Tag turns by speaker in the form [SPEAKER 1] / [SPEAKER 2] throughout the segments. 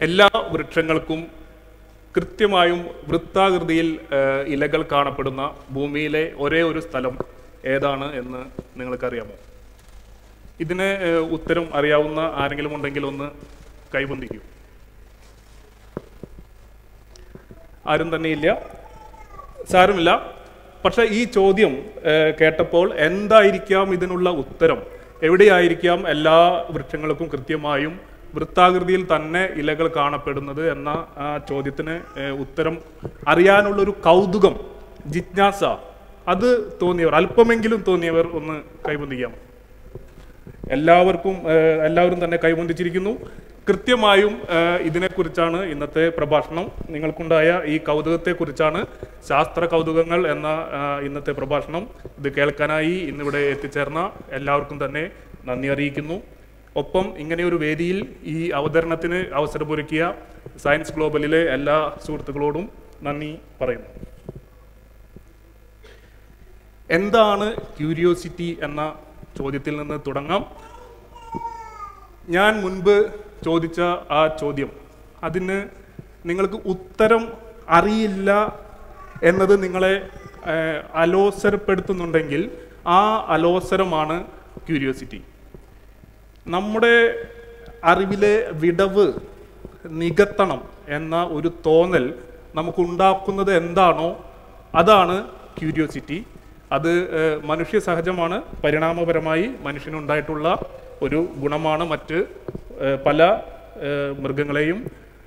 [SPEAKER 1] എല്ലാ വൃക്ഷങ്ങൾക്കും കൃത്യമായും വൃത്താകൃതിയിൽ ഏഹ്, ഇലകൾ കാണപ്പെടുന്ന ഭൂമിയിലെ ഒരേ ഒരു സ്ഥലം ഏതാണ് എന്ന് നിങ്ങൾക്കറിയാമോ ഇതിന് ഏഹ്, ഉത്തരം അറിയാവുന്ന ആരെങ്കിലും ഉണ്ടെങ്കിൽ ഒന്ന് കൈബന്ധിക്കൂ ആരും തന്നെ ഇല്ല സാരമില്ല പക്ഷെ ഈ ചോദ്യം ഏഹ്, കേട്ടപ്പോൾ എന്തായിരിക്കാം ഇതിനുള്ള ഉത്തരം എവിടെയായിരിക്കാം എല്ലാ വൃക്ഷങ്ങൾക്കും കൃത്യമായും വൃത്താകൃതിയിൽ തന്നെ ഇലകൾ കാണപ്പെടുന്നത് എന്ന ആ ചോദ്യത്തിന് ഏഹ്, ഉത്തരം അറിയാനുള്ളൊരു കൗതുകം ജിജ്ഞാസ അത് തോന്നിയവർ അല്പമെങ്കിലും തോന്നിയവർ ഒന്ന് കൈബന്ധിക്കാം എല്ലാവർക്കും ഏഹ്, എല്ലാവരും തന്നെ കൈബന്ധിച്ചിരിക്കുന്നു കൃത്യമായും ഏഹ്, ഇതിനെക്കുറിച്ചാണ് ഇന്നത്തെ പ്രഭാഷണം നിങ്ങൾക്കുണ്ടായ ഈ കൗതുകത്തെക്കുറിച്ചാണ് ശാസ്ത്ര കൗതുകങ്ങൾ എന്ന ആഹ്, ഇന്നത്തെ പ്രഭാഷണം ഇത് കേൾക്കാനായി ഇന്നിവിടെ എത്തിച്ചേർന്ന എല്ലാവർക്കും തന്നെ നന്ദി അറിയിക്കുന്നു ഒപ്പം ഇങ്ങനെയൊരു വേദിയിൽ ഈ അവതരണത്തിന് അവസരമൊരുക്കിയ സയൻസ് ഗ്ലോബലിലെ എല്ലാ സുഹൃത്തുക്കളോടും നന്ദി പറയുന്നു എന്താണ് ക്യൂരിയോസിറ്റി എന്ന ചോദ്യത്തിൽ നിന്ന് തുടങ്ങാം ഞാൻ മുൻപ് ചോദിച്ച ആ ചോദ്യം അതിന് നിങ്ങൾക്ക് ഉത്തരം അറിയില്ല എന്നത് നിങ്ങളെ ഏഹ്, അലോസരപ്പെടുത്തുന്നുണ്ടെങ്കിൽ ആ അലോസരമാണ് ക്യൂരിയോസിറ്റി നമ്മുടെ അറിവിലെ വിടവ് നികത്തണം എന്ന ഒരു തോന്നൽ നമുക്കുണ്ടാക്കുന്നത് എന്താണോ അതാണ് ക്യൂരിയോസിറ്റി അത് ഏഹ്, മനുഷ്യ സഹജമാണ് പരിണാമപരമായി മനുഷ്യനുണ്ടായിട്ടുള്ള ഒരു ഗുണമാണ് മറ്റ് ഏഹ്, പല ഏഹ്, മൃഗങ്ങളെയും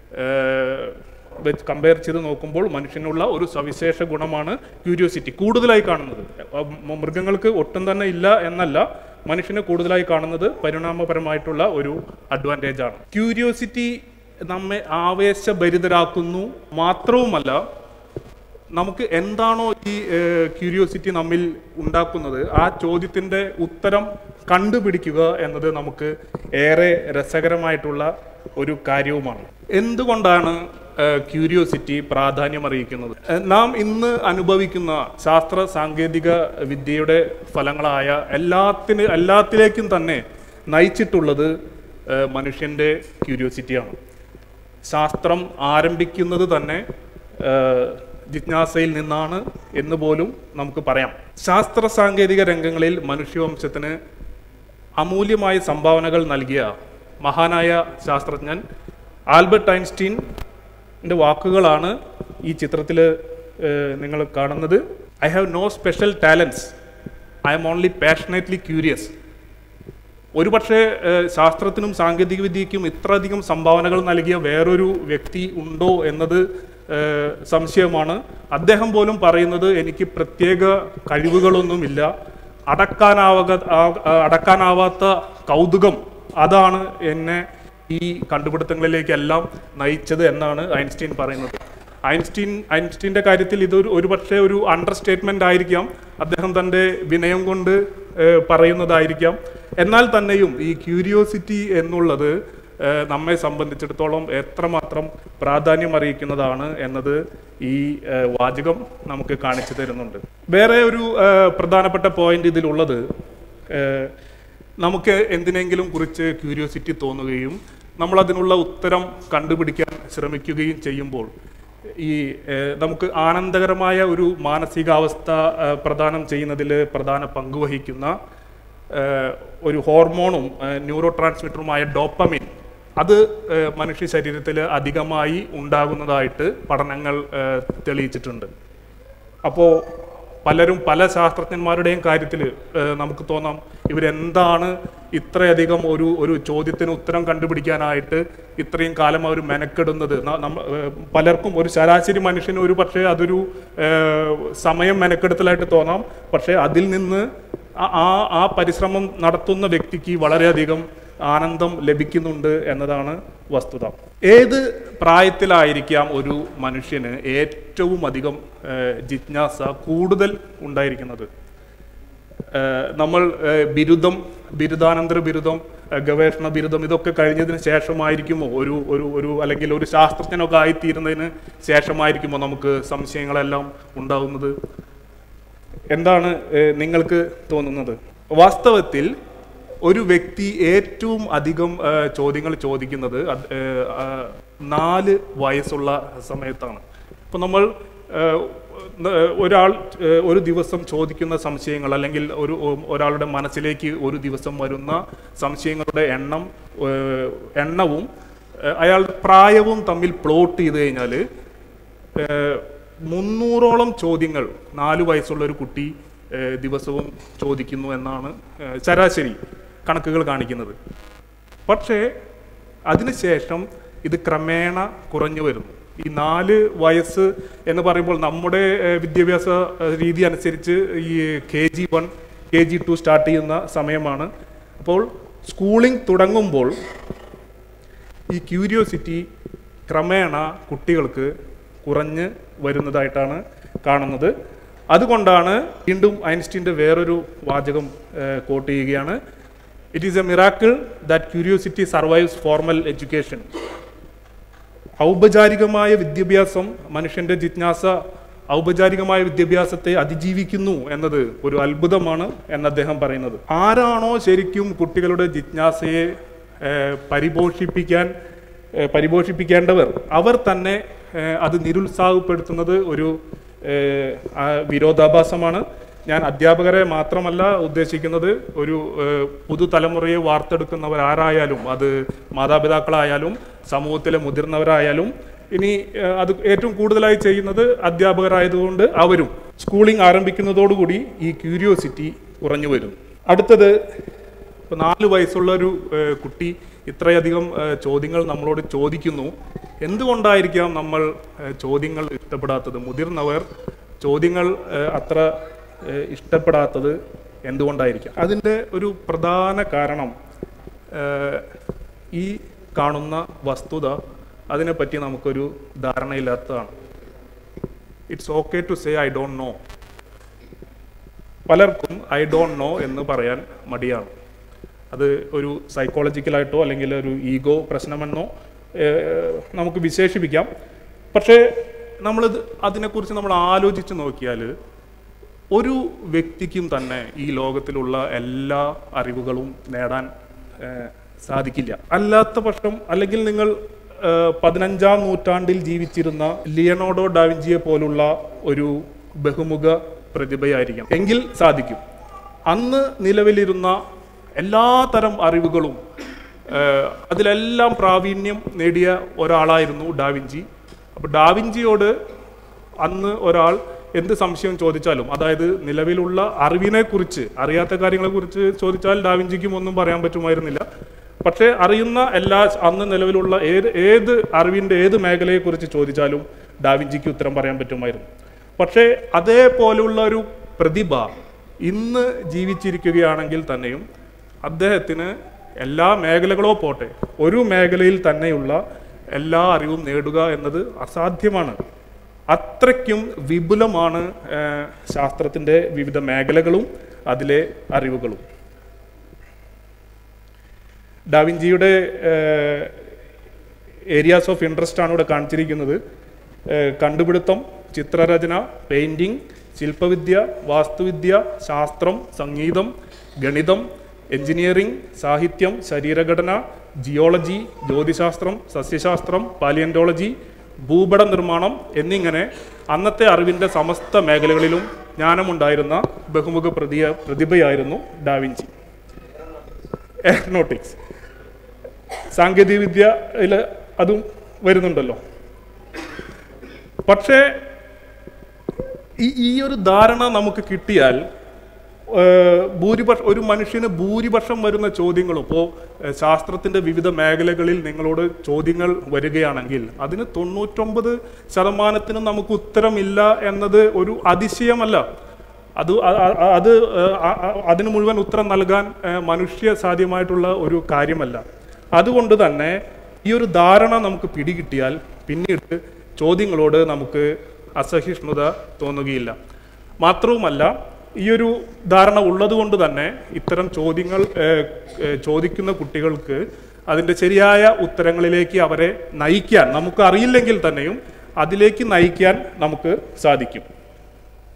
[SPEAKER 1] ഏഹ്, വെച്ച് കമ്പയർ ചെയ്ത് നോക്കുമ്പോൾ മനുഷ്യനുള്ള ഒരു സവിശേഷ ഗുണമാണ് ക്യൂരിയോസിറ്റി കൂടുതലായി കാണുന്നത് അഹ് മ- മൃഗങ്ങൾക്ക് ഒട്ടും തന്നെ ഇല്ല എന്നല്ല മനുഷ്യന് കൂടുതലായി കാണുന്നത് പരിണാമപരമായിട്ടുള്ള ഒരു അഡ്വാൻറ്റേജ് ആണ് ക്യൂരിയോസിറ്റി നമ്മെ ആവേശഭരിതരാക്കുന്നു മാത്രവുമല്ല നമുക്ക് എന്താണോ ഈ ക്യൂരിയോസിറ്റി നമ്മിൽ ഉണ്ടാക്കുന്നത് ആ ചോദ്യത്തിൻ്റെ ഉത്തരം കണ്ടുപിടിക്കുക എന്നത് നമുക്ക് ഏറെ രസകരമായിട്ടുള്ള ഒരു കാര്യവുമാണ് എന്തുകൊണ്ടാണ് ക്യൂരിയോസിറ്റി പ്രാധാന്യം അറിയിക്കുന്നത് ഏഹ്, നാം ഇന്ന് അനുഭവിക്കുന്ന ശാസ്ത്ര സാങ്കേതിക വിദ്യയുടെ ഫലങ്ങളായ എല്ലാത്തിന് എല്ലാത്തിലേക്കും തന്നെ നയിച്ചിട്ടുള്ളത് ഏഹ്, മനുഷ്യൻ്റെ ക്യൂരിയോസിറ്റിയാണ് ശാസ്ത്രം ആരംഭിക്കുന്നത് തന്നെ ഏഹ്, ജിജ്ഞാസയിൽ നിന്നാണ് എന്ന് പോലും നമുക്ക് പറയാം ശാസ്ത്ര സാങ്കേതിക രംഗങ്ങളിൽ മനുഷ്യവംശത്തിന് അമൂല്യമായ സംഭാവനകൾ നൽകിയ മഹാനായ ശാസ്ത്രജ്ഞൻ ആൽബർട്ട് ഐൻസ്റ്റീൻ്റെ വാക്കുകളാണ് ഈ ചിത്രത്തിൽ നിങ്ങൾ കാണുന്നത് I have no special talents I am only passionately curious ഒരുപക്ഷെ ഏഹ്, ശാസ്ത്രത്തിനും സാങ്കേതിക വിദ്യയ്ക്കും ഇത്രയധികം സംഭാവനകൾ നൽകിയ വേറൊരു വ്യക്തി ഉണ്ടോ എന്നത് ഏഹ്, സംശയമാണ് അദ്ദേഹം പോലും പറയുന്നത് എനിക്ക് പ്രത്യേക കഴിവുകളൊന്നുമില്ല അടക്കാനാവക ആ- ആ- അടക്കാനാവാത്ത കൗതുകം അതാണ് എന്നെ ഈ കണ്ടുപിടുത്തങ്ങളിലേക്കെല്ലാം നയിച്ചത് എന്നാണ് ഐൻസ്റ്റീൻ പറയുന്നത് ഐൻസ്റ്റീൻ ഐൻസ്റ്റീൻ്റെ കാര്യത്തിൽ ഇതൊരു ഒരുപക്ഷെ ഒരു അണ്ടർസ്റ്റേറ്റ്മെൻ്റ് ആയിരിക്കാം അദ്ദേഹം തൻ്റെ വിനയം കൊണ്ട് ഏഹ്, പറയുന്നതായിരിക്കാം എന്നാൽ തന്നെയും ഈ ക്യൂരിയോസിറ്റി എന്നുള്ളത് ഏഹ്, നമ്മെ സംബന്ധിച്ചിടത്തോളം എത്രമാത്രം പ്രാധാന്യം അറിയിക്കുന്നതാണ് എന്നത് ഈ ഏഹ്, വാചകം നമുക്ക് കാണിച്ചു തരുന്നുണ്ട് വേറെ ഒരു ഏഹ്, പ്രധാനപ്പെട്ട പോയിന്റ് ഇതിലുള്ളത് ഏഹ്, നമുക്ക് എന്തിനെങ്കിലും കുറിച്ച് ക്യൂരിയോസിറ്റി തോന്നുകയും നമ്മൾ അതിനുള്ള ഉത്തരം കണ്ടുപിടിക്കാൻ ശ്രമിക്കുകയും ചെയ്യുമ്പോൾ ഈ ഏഹ്, നമുക്ക് ആനന്ദകരമായ ഒരു മാനസികാവസ്ഥ ഏഹ്, പ്രദാനം ചെയ്യുന്നതിൽ പ്രധാന പങ്ക് വഹിക്കുന്ന ഏഹ്, ഒരു ഹോർമോണും ഏഹ്, ന്യൂറോ ട്രാൻസ്മിറ്ററുമായ ഡോപ്പമിൻ അത് ഏഹ്, മനുഷ്യ ശരീരത്തിൽ അധികമായി ഉണ്ടാകുന്നതായിട്ട് പഠനങ്ങൾ ഏഹ്, തെളിയിച്ചിട്ടുണ്ട് അപ്പോൾ പലരും പല ശാസ്ത്രജ്ഞന്മാരുടെയും കാര്യത്തിൽ നമുക്ക് തോന്നാം ഇവരെന്താണ് ഇത്രയധികം ഒരു ഒരു ചോദ്യത്തിന് ഉത്തരം കണ്ടുപിടിക്കാനായിട്ട് ഇത്രയും കാലം അവർ മെനക്കെടുന്നത് ന- നമ്മ ഏഹ് പലർക്കും ഒരു ശരാശരി മനുഷ്യന് ഒരു പക്ഷേ അതൊരു ഏഹ് സമയം മെനക്കെടുത്തലായിട്ട് തോന്നാം പക്ഷേ അതിൽ നിന്ന് ആ- ആ ആ പരിശ്രമം നടത്തുന്ന വ്യക്തിക്ക് വളരെയധികം ആനന്ദം ലഭിക്കുന്നുണ്ട് എന്നതാണ് വസ്തുത ഏത് പ്രായത്തിലായിരിക്കാം ഒരു മനുഷ്യന് ഏറ്റവും അധികം ഏഹ്, ജിജ്ഞാസ കൂടുതൽ ഉണ്ടായിരിക്കുന്നത് ഏഹ്, നമ്മൾ ഏഹ്, ബിരുദം ബിരുദാനന്തര ബിരുദം ഏഹ്, ഗവേഷണ ബിരുദം ഇതൊക്കെ കഴിഞ്ഞതിന് ശേഷമായിരിക്കുമോ ഒരു ഒരു ഒരു അല്ലെങ്കിൽ ഒരു ശാസ്ത്രജ്ഞനൊക്കെ ആയിത്തീരുന്നതിന് ശേഷമായിരിക്കുമോ നമുക്ക് സംശയങ്ങളെല്ലാം ഉണ്ടാകുന്നത് എന്താണ് ഏഹ്, നിങ്ങൾക്ക് തോന്നുന്നത് വാസ്തവത്തിൽ ഒരു വ്യക്തി ഏറ്റവും അധികം ഏഹ്, ചോദ്യങ്ങൾ ചോദിക്കുന്നത് അത്, ഏഹ്, ആ, നാല് വയസ്സുള്ള സമയത്താണ് ഇപ്പം നമ്മൾ ഏഹ്, ഏഹ്, ഒരാൾ ഏഹ്, ഒരു ദിവസം ചോദിക്കുന്ന സംശയങ്ങൾ അല്ലെങ്കിൽ ഒരു ഒരാളുടെ മനസ്സിലേക്ക് ഒരു ദിവസം വരുന്ന സംശയങ്ങളുടെ എണ്ണം ഏഹ്, എണ്ണവും ഏഹ്, അയാളുടെ പ്രായവും തമ്മിൽ പ്ലോട്ട് ചെയ്ത് കഴിഞ്ഞാൽ ഏഹ് മുന്നൂറോളം ചോദ്യങ്ങൾ നാല് വയസ്സുള്ള ഒരു കുട്ടി ഏഹ് ദിവസവും ചോദിക്കുന്നു എന്നാണ് ഏഹ് ശരാശരി കണക്കുകൾ കാണിക്കുന്നത് പക്ഷേ അതിനുശേഷം ഇത് ക്രമേണ കുറഞ്ഞു വരുന്നു ഈ നാല് വയസ്സ് എന്ന് പറയുമ്പോൾ നമ്മുടെ ഏഹ് വിദ്യാഭ്യാസ ഏഹ് രീതി അനുസരിച്ച് ഈ K G one K G two start ചെയ്യുന്ന സമയമാണ് അപ്പോൾ സ്കൂളിംഗ് തുടങ്ങുമ്പോൾ ഈ ക്യൂരിയോസിറ്റി ക്രമേണ കുട്ടികൾക്ക് കുറഞ്ഞ് വരുന്നതായിട്ടാണ് കാണുന്നത് അതുകൊണ്ടാണ് വീണ്ടും ഐൻസ്റ്റീൻ്റെ വേറൊരു വാചകം കോട്ട് ചെയ്യുകയാണ് it is a miracle that curiosity survives formal education ഔപചാരികമായ വിദ്യാഭ്യാസം മനുഷ്യന്റെ ജിജ്ഞാസ ഔപചാരികമായ വിദ്യാഭ്യാസത്തെ അതിജീവിക്കുന്നു എന്നത് ഒരു അത്ഭുതമാണ് എന്ന് അദ്ദേഹം പറയുന്നത് ആരാണോ ശരിക്കും കുട്ടികളുടെ ജിജ്ഞാസയെ ഏഹ്, പരിപോഷിപ്പിക്കാൻ ഏഹ്, പരിപോഷിപ്പിക്കേണ്ടവർ അവർ തന്നെ ഏഹ്, അത് നിരുത്സാഹപ്പെടുത്തുന്നത് ഒരു ഏഹ്, ആ വിരോധാഭാസമാണ് ഞാൻ അധ്യാപകരെ മാത്രമല്ല ഉദ്ദേശിക്കുന്നത് ഒരു ഏഹ്, പുതുതലമുറയെ വാർത്തെടുക്കുന്നവർ ആരായാലും അത് മാതാപിതാക്കളായാലും സമൂഹത്തിലെ മുതിർന്നവരായാലും ഇനി ഏഹ്, അത് ഏറ്റവും കൂടുതലായി ചെയ്യുന്നത് അധ്യാപകരായതുകൊണ്ട് അവരും സ്കൂളിംഗ് ആരംഭിക്കുന്നതോടുകൂടി ഈ ക്യൂരിയോസിറ്റി കുറഞ്ഞു വരും അടുത്തത് ഇപ്പോൾ നാല് വയസ്സുള്ള ഒരു ഏഹ്, കുട്ടി ഇത്രയധികം ഏഹ്, ചോദ്യങ്ങൾ നമ്മളോട് ചോദിക്കുന്നു എന്തുകൊണ്ടായിരിക്കാം നമ്മൾ ഏഹ്, ചോദ്യങ്ങൾ ഇഷ്ടപ്പെടാത്തത് മുതിർന്നവർ ചോദ്യങ്ങൾ ഏഹ്, അത്ര ഏഹ്, ഇഷ്ടപ്പെടാത്തത് എന്തുകൊണ്ടായിരിക്കാം അതിൻ്റെ ഒരു പ്രധാന കാരണം ഏഹ്, ഈ കാണുന്ന വസ്തുത അതിനെപ്പറ്റി നമുക്കൊരു ധാരണയില്ലാത്തതാണ് it's okay to say I don't know പലർക്കും ഐ ഡോണ്ട് നോ എന്ന് പറയാൻ മടിയാണ് അത് ഒരു സൈക്കോളജിക്കലായിട്ടോ അല്ലെങ്കിൽ ഒരു ഈഗോ പ്രശ്നമെന്നോ ഏഹ്, നമുക്ക് വിശേഷിപ്പിക്കാം പക്ഷേ നമ്മളിത് അതിനെക്കുറിച്ച് നമ്മൾ ആലോചിച്ച് നോക്കിയാൽ ഒരു വ്യക്തിക്കും തന്നെ ഈ ലോകത്തിലുള്ള എല്ലാ അറിവുകളും നേടാൻ ഏഹ്, സാധിക്കില്ല അല്ലാത്ത പക്ഷം അല്ലെങ്കിൽ നിങ്ങൾ ഏഹ്, പതിനഞ്ചാം നൂറ്റാണ്ടിൽ ജീവിച്ചിരുന്ന ലിയനോഡോ ഡാവിഞ്ചിയെ പോലുള്ള ഒരു ബഹുമുഖ പ്രതിഭയായിരിക്കാം എങ്കിൽ സാധിക്കും അന്ന് നിലവിലിരുന്ന എല്ലാ തരം അറിവുകളും ഏഹ്, അതിലെല്ലാം പ്രാവീണ്യം നേടിയ ഒരാളായിരുന്നു ഡാവിഞ്ചി അപ്പോൾ ഡാവിഞ്ചിയോട് അന്ന് ഒരാൾ എന്ത് സംശയം ചോദിച്ചാലും അതായത് നിലവിലുള്ള അറിവിനെ കുറിച്ച് അറിയാത്ത കാര്യങ്ങളെ കുറിച്ച് ചോദിച്ചാൽ ഡാവിഞ്ചിക്കും ഒന്നും പറയാൻ പറ്റുമായിരുന്നില്ല പക്ഷേ അറിയുന്ന എല്ലാ അന്ന് നിലവിലുള്ള ഏത് ഏത് അറിവിൻ്റെ ഏത് മേഖലയെക്കുറിച്ച് ചോദിച്ചാലും ഡാവിഞ്ചിക്ക് ഉത്തരം പറയാൻ പറ്റുമായിരുന്നു പക്ഷേ അതേപോലുള്ള ഒരു പ്രതിഭ ഇന്ന് ജീവിച്ചിരിക്കുകയാണെങ്കിൽ തന്നെയും അദ്ദേഹത്തിന് എല്ലാ മേഖലകളോ പോട്ടെ ഒരു മേഖലയിൽ തന്നെയുള്ള എല്ലാ അറിവും നേടുക എന്നത് അസാധ്യമാണ് അത്രയ്ക്കും വിപുലമാണ് ഏഹ്, ശാസ്ത്രത്തിൻ്റെ വിവിധ മേഖലകളും അതിലെ അറിവുകളും ഡാവിഞ്ചിയുടെ ഏരിയാസ് ഓഫ് ഇൻട്രസ്റ്റ് ആണ് ഇവിടെ കാണിച്ചിരിക്കുന്നത് ഏഹ്, കണ്ടുപിടുത്തം ചിത്രരചന പെയിൻറ്റിംഗ് ശില്പവിദ്യ വാസ്തുവിദ്യ ശാസ്ത്രം സംഗീതം ഗണിതം എഞ്ചിനീയറിംഗ് സാഹിത്യം ശരീരഘടന ജിയോളജി ജ്യോതിശാസ്ത്രം സസ്യശാസ്ത്രം പാലിയൻറ്റോളജി ഭൂപട നിർമ്മാണം എന്നിങ്ങനെ അന്നത്തെ അറിവിൻ്റെ സമസ്ത മേഖലകളിലും ജ്ഞാനമുണ്ടായിരുന്ന ബഹുമുഖ പ്രതിയ പ്രതിഭയായിരുന്നു ഡാവിഞ്ചി എയറോനോട്ടിക്സ് സാങ്കേതികവിദ്യയിൽ അതും വരുന്നുണ്ടല്ലോ പക്ഷേ ഈ ഈ ഒരു ധാരണ നമുക്ക് കിട്ടിയാൽ ഏഹ്, ഭൂരിപക്ഷം ഒരു മനുഷ്യന് ഭൂരിപക്ഷം വരുന്ന ചോദ്യങ്ങൾ ഇപ്പോൾ ശാസ്ത്രത്തിൻ്റെ വിവിധ മേഖലകളിൽ നിങ്ങളോട് ചോദ്യങ്ങൾ വരികയാണെങ്കിൽ അതിന് തൊണ്ണൂറ്റൊമ്പത് ശതമാനത്തിനും നമുക്ക് ഉത്തരമില്ല എന്നത് ഒരു അതിശയമല്ല അത് അ- അ- അത് ഏഹ്, അ- അ- അതിന് മുഴുവൻ ഉത്തരം നൽകാൻ ഏഹ്, മനുഷ്യ സാധ്യമായിട്ടുള്ള ഒരു കാര്യമല്ല അതുകൊണ്ട് തന്നെ ഈ ഒരു ധാരണ നമുക്ക് പിടികിട്ടിയാൽ പിന്നീട് ചോദ്യങ്ങളോട് നമുക്ക് അസഹിഷ്ണുത തോന്നുകയില്ല മാത്രവുമല്ല ഈ ഒരു ധാരണ ഉള്ളതുകൊണ്ട് തന്നെ ഇത്തരം ചോദ്യങ്ങൾ ഏഹ്, ഏഹ്, ചോദിക്കുന്ന കുട്ടികൾക്ക് അതിൻ്റെ ശരിയായ ഉത്തരങ്ങളിലേക്ക് അവരെ നയിക്കാൻ നമുക്ക് അറിയില്ലെങ്കിൽ തന്നെയും അതിലേക്ക് നയിക്കാൻ നമുക്ക് സാധിക്കും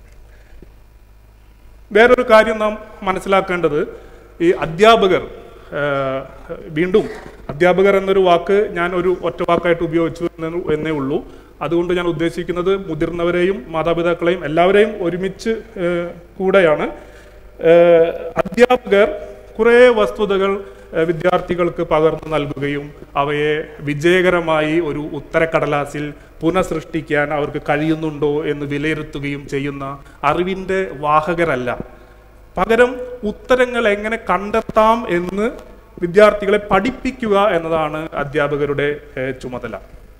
[SPEAKER 1] വേറൊരു കാര്യം നാം മനസ്സിലാക്കേണ്ടത് ഈ അധ്യാപകർ ഏഹ്, വീണ്ടും അധ്യാപകർ എന്നൊരു വാക്ക് ഞാൻ ഒരു ഒറ്റ വാക്കായിട്ട് ഉപയോഗിച്ചു എന്ന് എന്നേ ഉള്ളൂ അതുകൊണ്ട് ഞാൻ ഉദ്ദേശിക്കുന്നത് മുതിർന്നവരെയും മാതാപിതാക്കളെയും എല്ലാവരെയും ഒരുമിച്ച് ഏഹ്, കൂടെയാണ് ഏഹ്, അധ്യാപകർ കുറേ വസ്തുതകൾ ഏഹ്, വിദ്യാർത്ഥികൾക്ക് പകർന്നു നൽകുകയും അവയെ വിജയകരമായി ഒരു ഉത്തരക്കടലാസിൽ പുനഃസൃഷ്ടിക്കാൻ അവർക്ക് കഴിയുന്നുണ്ടോ എന്ന് വിലയിരുത്തുകയും ചെയ്യുന്ന അറിവിൻ്റെ വാഹകരല്ല പകരം ഉത്തരങ്ങൾ എങ്ങനെ കണ്ടെത്താം എന്ന് വിദ്യാർത്ഥികളെ പഠിപ്പിക്കുക എന്നതാണ് അധ്യാപകരുടെ ഏഹ്, ചുമതല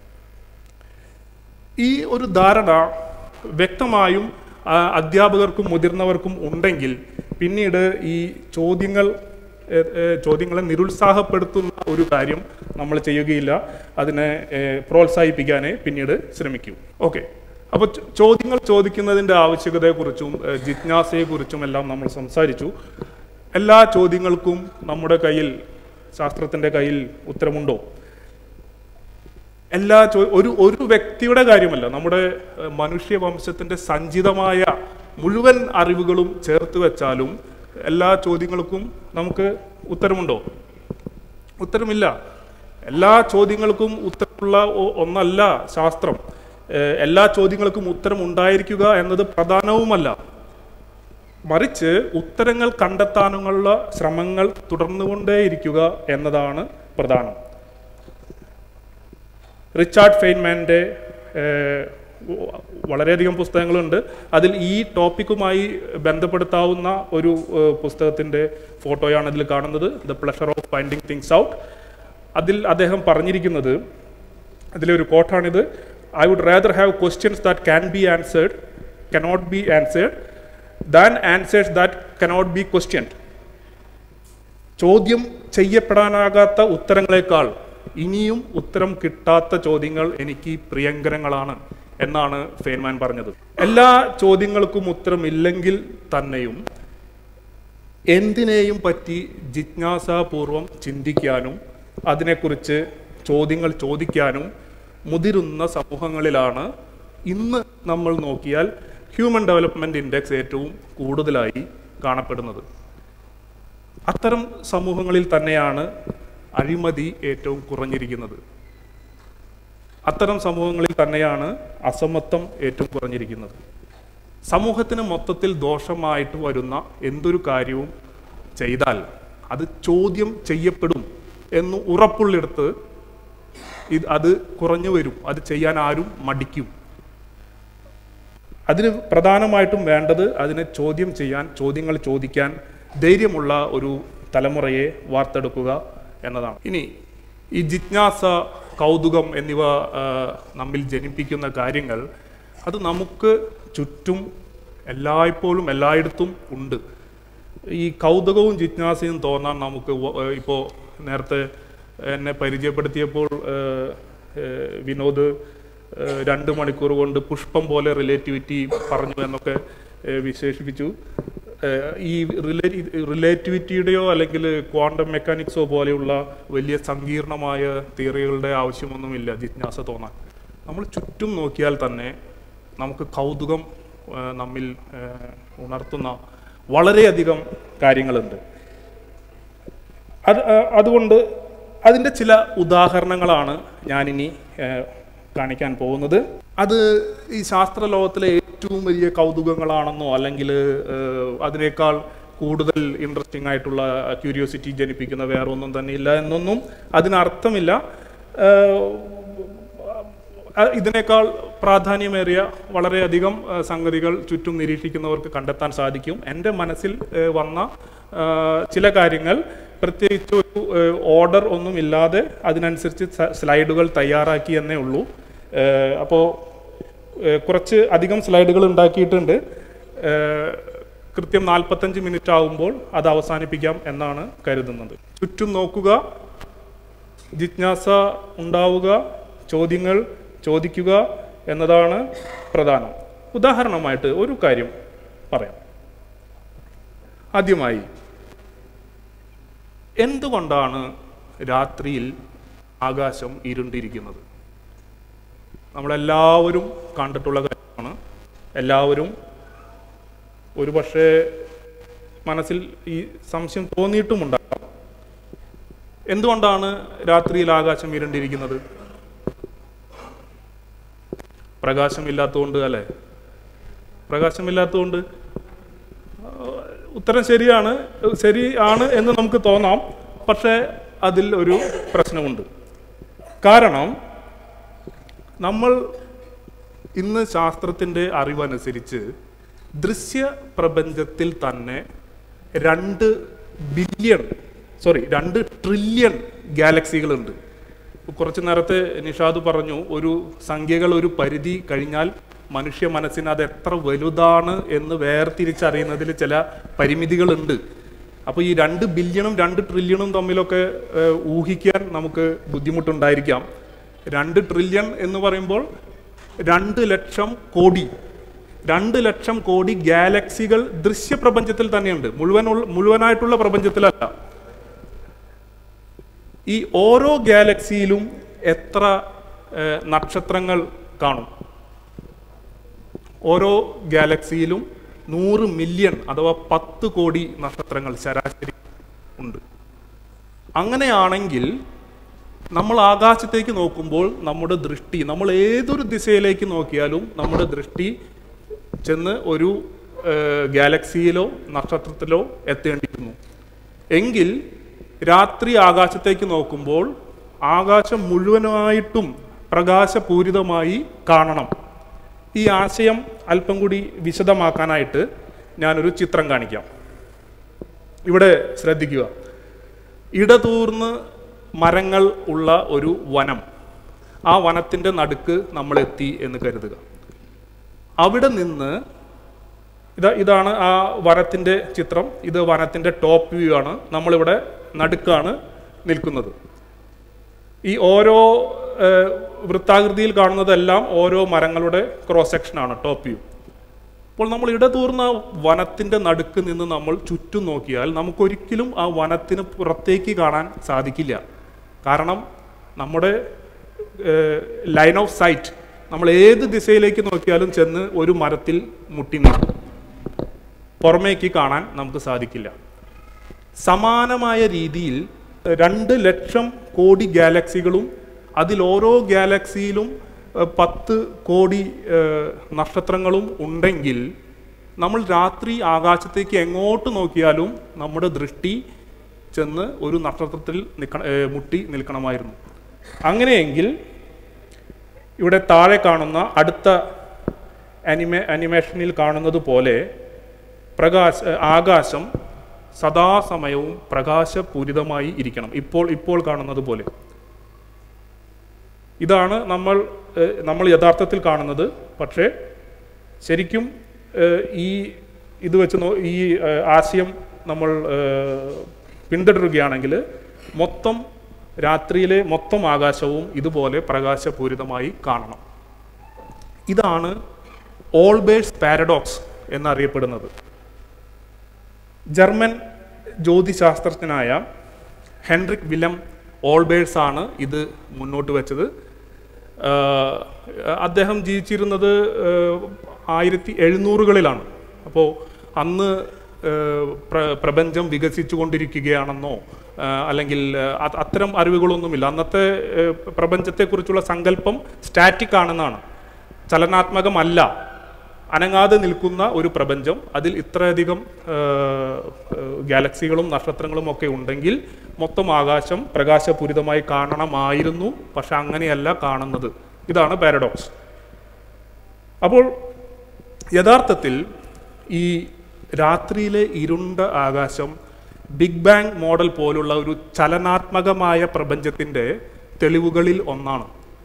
[SPEAKER 1] ഈ ഒരു ധാരണ വ്യക്തമായും ആ, അധ്യാപകർക്കും മുതിർന്നവർക്കും ഉണ്ടെങ്കിൽ പിന്നീട് ഈ ചോദ്യങ്ങൾ ഏ, ഏ, ചോദ്യങ്ങളെ നിരുത്സാഹപ്പെടുത്തുന്ന ഒരു കാര്യം നമ്മൾ ചെയ്യുകയില്ല അതിനെ ഏ, പ്രോത്സാഹിപ്പിക്കാനേ പിന്നീട് ശ്രമിക്കൂ ഓക്കെ അപ്പോൾ ചോദ്യങ്ങൾ ചോദിക്കുന്നതിൻ്റെ ആവശ്യകതയെക്കുറിച്ചും ഏ, ജിജ്ഞാസയെക്കുറിച്ചും എല്ലാം നമ്മൾ സംസാരിച്ചു എല്ലാ ചോദ്യങ്ങൾക്കും നമ്മുടെ കയ്യിൽ ശാസ്ത്രത്തിൻ്റെ കയ്യിൽ ഉത്തരമുണ്ടോ എല്ലാ ചോ ഒരു ഒരു വ്യക്തിയുടെ കാര്യമല്ല നമ്മുടെ ഏഹ്, മനുഷ്യവംശത്തിന്റെ സഞ്ചിതമായ മുഴുവൻ അറിവുകളും ചേർത്ത് വെച്ചാലും എല്ലാ ചോദ്യങ്ങൾക്കും നമുക്ക് ഉത്തരമുണ്ടോ ഉത്തരമില്ല എല്ലാ ചോദ്യങ്ങൾക്കും ഉത്തരമുള്ള ഒ- ഒന്നല്ല ശാസ്ത്രം ഏഹ്, എല്ലാ ചോദ്യങ്ങൾക്കും ഉത്തരം ഉണ്ടായിരിക്കുക എന്നത് പ്രധാനവുമല്ല മറിച്ച് ഉത്തരങ്ങൾ കണ്ടെത്താനുള്ള ശ്രമങ്ങൾ തുടർന്നുകൊണ്ടേയിരിക്കുക എന്നതാണ് പ്രധാനം റിച്ചാർഡ് ഫെയ്ൻമാൻ്റെ ഏഹ്, വ- വളരെയധികം പുസ്തകങ്ങളുണ്ട് അതിൽ ഈ ടോപ്പിക്കുമായി ബന്ധപ്പെടുത്താവുന്ന ഒരു ഏഹ്, പുസ്തകത്തിൻ്റെ ഫോട്ടോയാണ് ഇതിൽ കാണുന്നത് the pleasure of finding things out അതിൽ അദ്ദേഹം പറഞ്ഞിരിക്കുന്നത് അതിലൊരു കോട്ടാണിത് I would rather have questions that can be answered cannot be answered than answers that cannot be questioned ചോദ്യം ചെയ്യപ്പെടാനാകാത്ത ഉത്തരങ്ങളെക്കാൾ ഇനിയും ഉത്തരം കിട്ടാത്ത ചോദ്യങ്ങൾ എനിക്ക് പ്രിയങ്കരങ്ങളാണ് എന്നാണ് ഫെയ്ൻമാൻ പറഞ്ഞത് എല്ലാ ചോദ്യങ്ങൾക്കും ഉത്തരമില്ലെങ്കിൽ തന്നെയും എന്തിനേയും പറ്റി ജിജ്ഞാസാപൂർവം ചിന്തിക്കാനും അതിനെക്കുറിച്ച് ചോദ്യങ്ങൾ ചോദിക്കാനും മുതിരുന്ന സമൂഹങ്ങളിലാണ് ഇന്ന് നമ്മൾ നോക്കിയാൽ ഹ്യൂമൻ ഡെവലപ്മെൻറ്റ് ഇൻഡെക്സ് ഏറ്റവും കൂടുതലായി കാണപ്പെടുന്നത് അത്തരം സമൂഹങ്ങളിൽ തന്നെയാണ് അഴിമതി ഏറ്റവും കുറഞ്ഞിരിക്കുന്നത് അത്തരം സമൂഹങ്ങളിൽ തന്നെയാണ് അസമത്വം ഏറ്റവും കുറഞ്ഞിരിക്കുന്നത് സമൂഹത്തിന് മൊത്തത്തിൽ ദോഷമായിട്ട് വരുന്ന എന്തൊരു കാര്യവും ചെയ്താൽ അത് ചോദ്യം ചെയ്യപ്പെടും എന്ന് ഉറപ്പുള്ളിടത്ത് ഇത് അത് കുറഞ്ഞു വരും അത് ചെയ്യാൻ ആരും മടിക്കും അതിന് പ്രധാനമായിട്ടും വേണ്ടത് അതിനെ ചോദ്യം ചെയ്യാൻ ചോദ്യങ്ങൾ ചോദിക്കാൻ ധൈര്യമുള്ള ഒരു തലമുറയെ വാർത്തെടുക്കുക എന്നതാണ് ഇനി ഈ ജിജ്ഞാസ കൗതുകം എന്നിവ ആ, നമ്മിൽ ജനിപ്പിക്കുന്ന കാര്യങ്ങൾ അത് നമുക്ക് ചുറ്റും എല്ലായ്പ്പോഴും എല്ലായിടത്തും ഉണ്ട് ഈ കൗതുകവും ജിജ്ഞാസയും തോന്നാൻ നമുക്ക് ഇപ്പോൾ നേരത്തെ എന്നെ പരിചയപ്പെടുത്തിയപ്പോൾ ആ, ആ, വിനോദ് ആ, രണ്ട് മണിക്കൂർ കൊണ്ട് പുഷ്പം പോലെ റിലേറ്റിവിറ്റി പറഞ്ഞു എന്നൊക്കെ ആ, വിശേഷിപ്പിച്ചു ആ, ഈ റിലേ റിലേറ്റിവിറ്റിയുടെയോ അല്ലെങ്കിൽ ക്വാണ്ടം മെക്കാനിക്സോ പോലെയുള്ള വലിയ സങ്കീർണമായ തിയറികളുടെ ആവശ്യമൊന്നുമില്ല ജിജ്ഞാസ തോന്നാൻ നമ്മൾ ചുറ്റും നോക്കിയാൽ തന്നെ നമുക്ക് കൗതുകം ആ, നമ്മിൽ ആ, ഉണർത്തുന്ന വളരെയധികം കാര്യങ്ങളുണ്ട് അത് ആ, അതുകൊണ്ട് അതിൻ്റെ ചില ഉദാഹരണങ്ങളാണ് ഞാനിനി ആ, കാണിക്കാൻ പോകുന്നത് അത് ഈ ശാസ്ത്ര ലോകത്തിലെ ഏറ്റവും വലിയ കൗതുകങ്ങളാണെന്നോ അല്ലെങ്കിൽ ആ, അതിനേക്കാൾ കൂടുതൽ ഇൻട്രസ്റ്റിംഗ് ആയിട്ടുള്ള ക്യൂരിയോസിറ്റി ജനിപ്പിക്കുന്ന വേറെ ഒന്നും തന്നെ ഇല്ല എന്നൊന്നും അതിനർത്ഥമില്ല ആ, ആ, ഇതിനേക്കാൾ പ്രാധാന്യമേറിയ വളരെയധികം ആ, സംഗതികൾ ചുറ്റും നിരീക്ഷിക്കുന്നവർക്ക് കണ്ടെത്താൻ സാധിക്കും എൻ്റെ മനസ്സിൽ ആ, വന്ന ആ, ചില കാര്യങ്ങൾ പ്രത്യേകിച്ച് ഒരു ഓർഡർ ഒന്നും ഇല്ലാതെ അതിനനുസരിച്ച് സ- സ്ലൈഡുകൾ തയ്യാറാക്കി എന്നേ ഉള്ളൂ അപ്പോൾ കുറച്ച് അധികം സ്ലൈഡുകൾ ഉണ്ടാക്കിയിട്ടുണ്ട് ആ, കൃത്യം നാൽപ്പത്തഞ്ച് മിനിറ്റ് ആകുമ്പോൾ അത് അവസാനിപ്പിക്കാം എന്നാണ് കരുതുന്നത് ചുറ്റും നോക്കുക ജിജ്ഞാസ ഉണ്ടാവുക ചോദ്യങ്ങൾ ചോദിക്കുക എന്നതാണ് പ്രധാനം ഉദാഹരണമായിട്ട് ഒരു കാര്യം പറയാം ആദ്യമായി എന്തുകൊണ്ടാണ് രാത്രിയിൽ ആകാശം ഇരുണ്ടിരിക്കുന്നത് നമ്മളെല്ലാവരും കണ്ടിട്ടുള്ള കാര്യമാണ് എല്ലാവരും ഒരു പക്ഷേ മനസ്സിൽ ഈ സംശയം തോന്നിയിട്ടുമുണ്ടാകാം എന്തുകൊണ്ടാണ് രാത്രിയിൽ ആകാശം ഇരുണ്ടിരിക്കുന്നത് പ്രകാശമില്ലാത്തതുകൊണ്ട് അല്ലേ പ്രകാശമില്ലാത്തതുകൊണ്ട് ഉത്തരം ശരിയാണ് ശരിയാണ് എന്ന് നമുക്ക് തോന്നാം പക്ഷേ അതിൽ ഒരു പ്രശ്നമുണ്ട് കാരണം നമ്മൾ ഇന്ന് ശാസ്ത്രത്തിൻ്റെ അറിവനുസരിച്ച് ദൃശ്യ പ്രപഞ്ചത്തിൽ തന്നെ രണ്ട് ബില്യൺ സോറി രണ്ട് ട്രില്യൺ ഗാലക്സികളുണ്ട് കുറച്ച് നേരത്തെ നിഷാദ് പറഞ്ഞു ഒരു സംഖ്യകൾ ഒരു പരിധി കഴിഞ്ഞാൽ മനുഷ്യ മനസ്സിന് അത് എത്ര വലുതാണ് എന്ന് വേർതിരിച്ചറിയുന്നതിൽ ചില പരിമിതികളുണ്ട് അപ്പോൾ ഈ രണ്ട് ബില്യണും രണ്ട് ട്രില്യണും തമ്മിലൊക്കെ ഏഹ്, ഊഹിക്കാൻ നമുക്ക് ബുദ്ധിമുട്ടുണ്ടായിരിക്കാം രണ്ട് ട്രില്യൺ എന്ന് പറയുമ്പോൾ രണ്ട് ലക്ഷം കോടി രണ്ട് ലക്ഷം കോടി ഗാലക്സികൾ ദൃശ്യപ്രപഞ്ചത്തിൽ തന്നെയുണ്ട് മുഴുവൻ മുഴുവനായിട്ടുള്ള പ്രപഞ്ചത്തിലല്ല ഈ ഓരോ ഗാലക്സിയിലും എത്ര ഏഹ്, നക്ഷത്രങ്ങൾ കാണും ഓരോ ഗാലക്സിയിലും നൂറ് മില്യൺ അഥവാ പത്ത് കോടി നക്ഷത്രങ്ങൾ ശരാശരി ഉണ്ട് അങ്ങനെയാണെങ്കിൽ നമ്മൾ ആകാശത്തേക്ക് നോക്കുമ്പോൾ നമ്മുടെ ദൃഷ്ടി നമ്മൾ ഏതൊരു ദിശയിലേക്ക് നോക്കിയാലും നമ്മുടെ ദൃഷ്ടി ചെന്ന് ഒരു ഏഹ്, ഗാലക്സിയിലോ നക്ഷത്രത്തിലോ എത്തേണ്ടിയിരുന്നു എങ്കിൽ രാത്രി ആകാശത്തേക്ക് നോക്കുമ്പോൾ ആകാശം മുഴുവനായിട്ടും പ്രകാശപൂരിതമായി കാണണം ഈ ആശയം അല്പം കൂടി വിശദമാക്കാനായിട്ട് ഞാനൊരു ചിത്രം കാണിക്കാം ഇവിടെ ശ്രദ്ധിക്കുക ഇടതൂർന്ന് മരങ്ങൾ ഉള്ള ഒരു വനം ആ വനത്തിൻ്റെ നടുക്ക് നമ്മൾ എത്തി എന്ന് കരുതുക അവിടെ നിന്ന് ഇതാ ഇതാണ് ആ വനത്തിൻ്റെ ചിത്രം ഇത് വനത്തിൻ്റെ ടോപ്പ് വ്യൂ ആണ് നമ്മളിവിടെ നടുക്കാണ് നിൽക്കുന്നത് ഈ ഓരോ ഏഹ്, വൃത്താകൃതിയിൽ കാണുന്നതെല്ലാം ഓരോ മരങ്ങളുടെ ക്രോസ് സെക്ഷനാണ് ടോപ്പ് വ്യൂ അപ്പോൾ നമ്മൾ ഇടതൂർന്ന വനത്തിൻ്റെ നടുക്ക് നിന്ന് നമ്മൾ ചുറ്റും നോക്കിയാൽ നമുക്കൊരിക്കലും ആ വനത്തിന് പുറത്തേക്ക് കാണാൻ സാധിക്കില്ല കാരണം നമ്മുടെ ലൈൻ ഓഫ് സൈറ്റ് നമ്മൾ ഏത് ദിശയിലേക്ക് നോക്കിയാലും ചെന്ന് ഒരു മരത്തിൽ മുട്ടി നിൽക്കും പുറമേക്ക് കാണാൻ നമുക്ക് സാധിക്കില്ല സമാനമായ രീതിയിൽ രണ്ട് ലക്ഷം കോടി ഗാലക്സികളും അതിൽ ഓരോ ഗാലക്സിയിലും ഏഹ്, പത്ത് കോടി ഏഹ്, നക്ഷത്രങ്ങളും ഉണ്ടെങ്കിൽ നമ്മൾ രാത്രി ആകാശത്തേക്ക് എങ്ങോട്ട് നോക്കിയാലും നമ്മുടെ ദൃഷ്ടി ചെന്ന് ഒരു നക്ഷത്രത്തിൽ നിൽക്കണ ഏഹ്, മുട്ടി നിൽക്കണമായിരുന്നു അങ്ങനെയെങ്കിൽ ഇവിടെ താഴെ കാണുന്ന അടുത്ത അനിമേ അനിമേഷനിൽ കാണുന്നത് പോലെ പ്രകാശ ആകാശം സദാസമയവും പ്രകാശപൂരിതമായി ഇരിക്കണം ഇപ്പോൾ ഇപ്പോൾ കാണുന്നത് പോലെ ഇതാണ് നമ്മൾ ഏഹ്, നമ്മൾ യഥാർത്ഥത്തിൽ കാണുന്നത് പക്ഷേ ശരിക്കും ഏഹ്, ഈ ഇത് വെച്ച് നോ ഈ ഏഹ്, ആശയം നമ്മൾ ഏഹ്, പിന്തുടരുകയാണെങ്കിൽ മൊത്തം രാത്രിയിലെ മൊത്തം ആകാശവും ഇതുപോലെ പ്രകാശപൂരിതമായി കാണണം ഇതാണ് ഓൾബേഴ്സ് പാരഡോക്സ് എന്നറിയപ്പെടുന്നത് ജർമ്മൻ ജ്യോതിശാസ്ത്രജ്ഞനായ ഹെൻറിക് വിലം ഓൾബേഴ്സ് ആണ് ഇത് മുന്നോട്ട് വെച്ചത് ആഹ് അദ്ദേഹം ജീവിച്ചിരുന്നത് ആയിരത്തി എഴുന്നൂറുകളിലാണ് അപ്പോൾ അന്ന് ആഹ് പ്ര- പ്രപഞ്ചം വികസിച്ചു കൊണ്ടിരിക്കുകയാണെന്നോ ആഹ് അല്ലെങ്കിൽ ആഹ് അത് അത്തരം അറിവുകളൊന്നുമില്ല അന്നത്തെ ആഹ് പ്രപഞ്ചത്തെക്കുറിച്ചുള്ള സങ്കല്പം സ്റ്റാറ്റിക് ആണെന്നാണ് ചലനാത്മകമല്ല അനങ്ങാതെ നിൽക്കുന്ന ഒരു പ്രപഞ്ചം അതിൽ ഇത്രയധികം ഗാലക്സികളും നക്ഷത്രങ്ങളും ഒക്കെ ഉണ്ടെങ്കിൽ മൊത്തം ആകാശം പ്രകാശപൂരിതമായി കാണണമായിരുന്നു പക്ഷെ അങ്ങനെയല്ല കാണുന്നത് ഇതാണ് പാരഡോക്സ് അപ്പോൾ യഥാർത്ഥത്തിൽ ഈ രാത്രിയിലെ ഇരുണ്ട ആകാശം ബിഗ് ബാങ് മോഡൽ പോലുള്ള ഒരു ചലനാത്മകമായ പ്രപഞ്ചത്തിൻ്റെ തെളിവുകളിൽ ഒന്നാണ്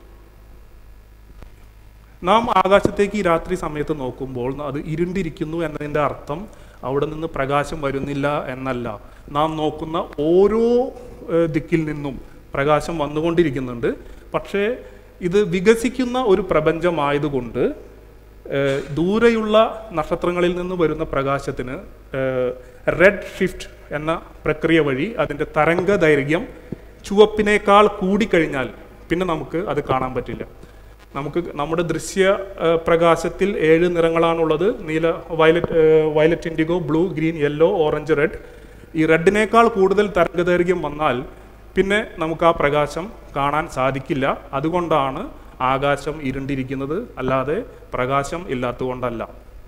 [SPEAKER 1] നാം ആകാശത്തേക്ക് ഈ രാത്രി സമയത്ത് നോക്കുമ്പോൾ അത് ഇരുണ്ടിരിക്കുന്നു എന്നതിൻ്റെ അർത്ഥം അവിടെ നിന്ന് പ്രകാശം വരുന്നില്ല എന്നല്ല നാം നോക്കുന്ന ഓരോ ഏഹ്, ദിക്കിൽ നിന്നും പ്രകാശം വന്നുകൊണ്ടിരിക്കുന്നുണ്ട് പക്ഷേ ഇത് വികസിക്കുന്ന ഒരു പ്രപഞ്ചമായതുകൊണ്ട് ഏഹ്, ദൂരെയുള്ള നക്ഷത്രങ്ങളിൽ നിന്ന് വരുന്ന പ്രകാശത്തിന് റെഡ് ഷിഫ്റ്റ് എന്ന പ്രക്രിയ വഴി അതിൻ്റെ തരംഗ ദൈർഘ്യം ചുവപ്പിനേക്കാൾ കൂടിക്കഴിഞ്ഞാൽ പിന്നെ നമുക്ക് അത് കാണാൻ പറ്റില്ല നമുക്ക് നമ്മുടെ ദൃശ്യ ആ, പ്രകാശത്തിൽ ഏഴ് നിറങ്ങളാണുള്ളത് നീല violet violet indigo blue green yellow orange red ഈ റെഡിനേക്കാൾ കൂടുതൽ തരംഗദൈർഘ്യം വന്നാൽ പിന്നെ നമുക്ക് ആ പ്രകാശം കാണാൻ സാധിക്കില്ല അതുകൊണ്ടാണ് ആകാശം ഇരുണ്ടിരിക്കുന്നത് അല്ലാതെ പ്രകാശം ഇല്ലാത്തതുകൊണ്ടല്ല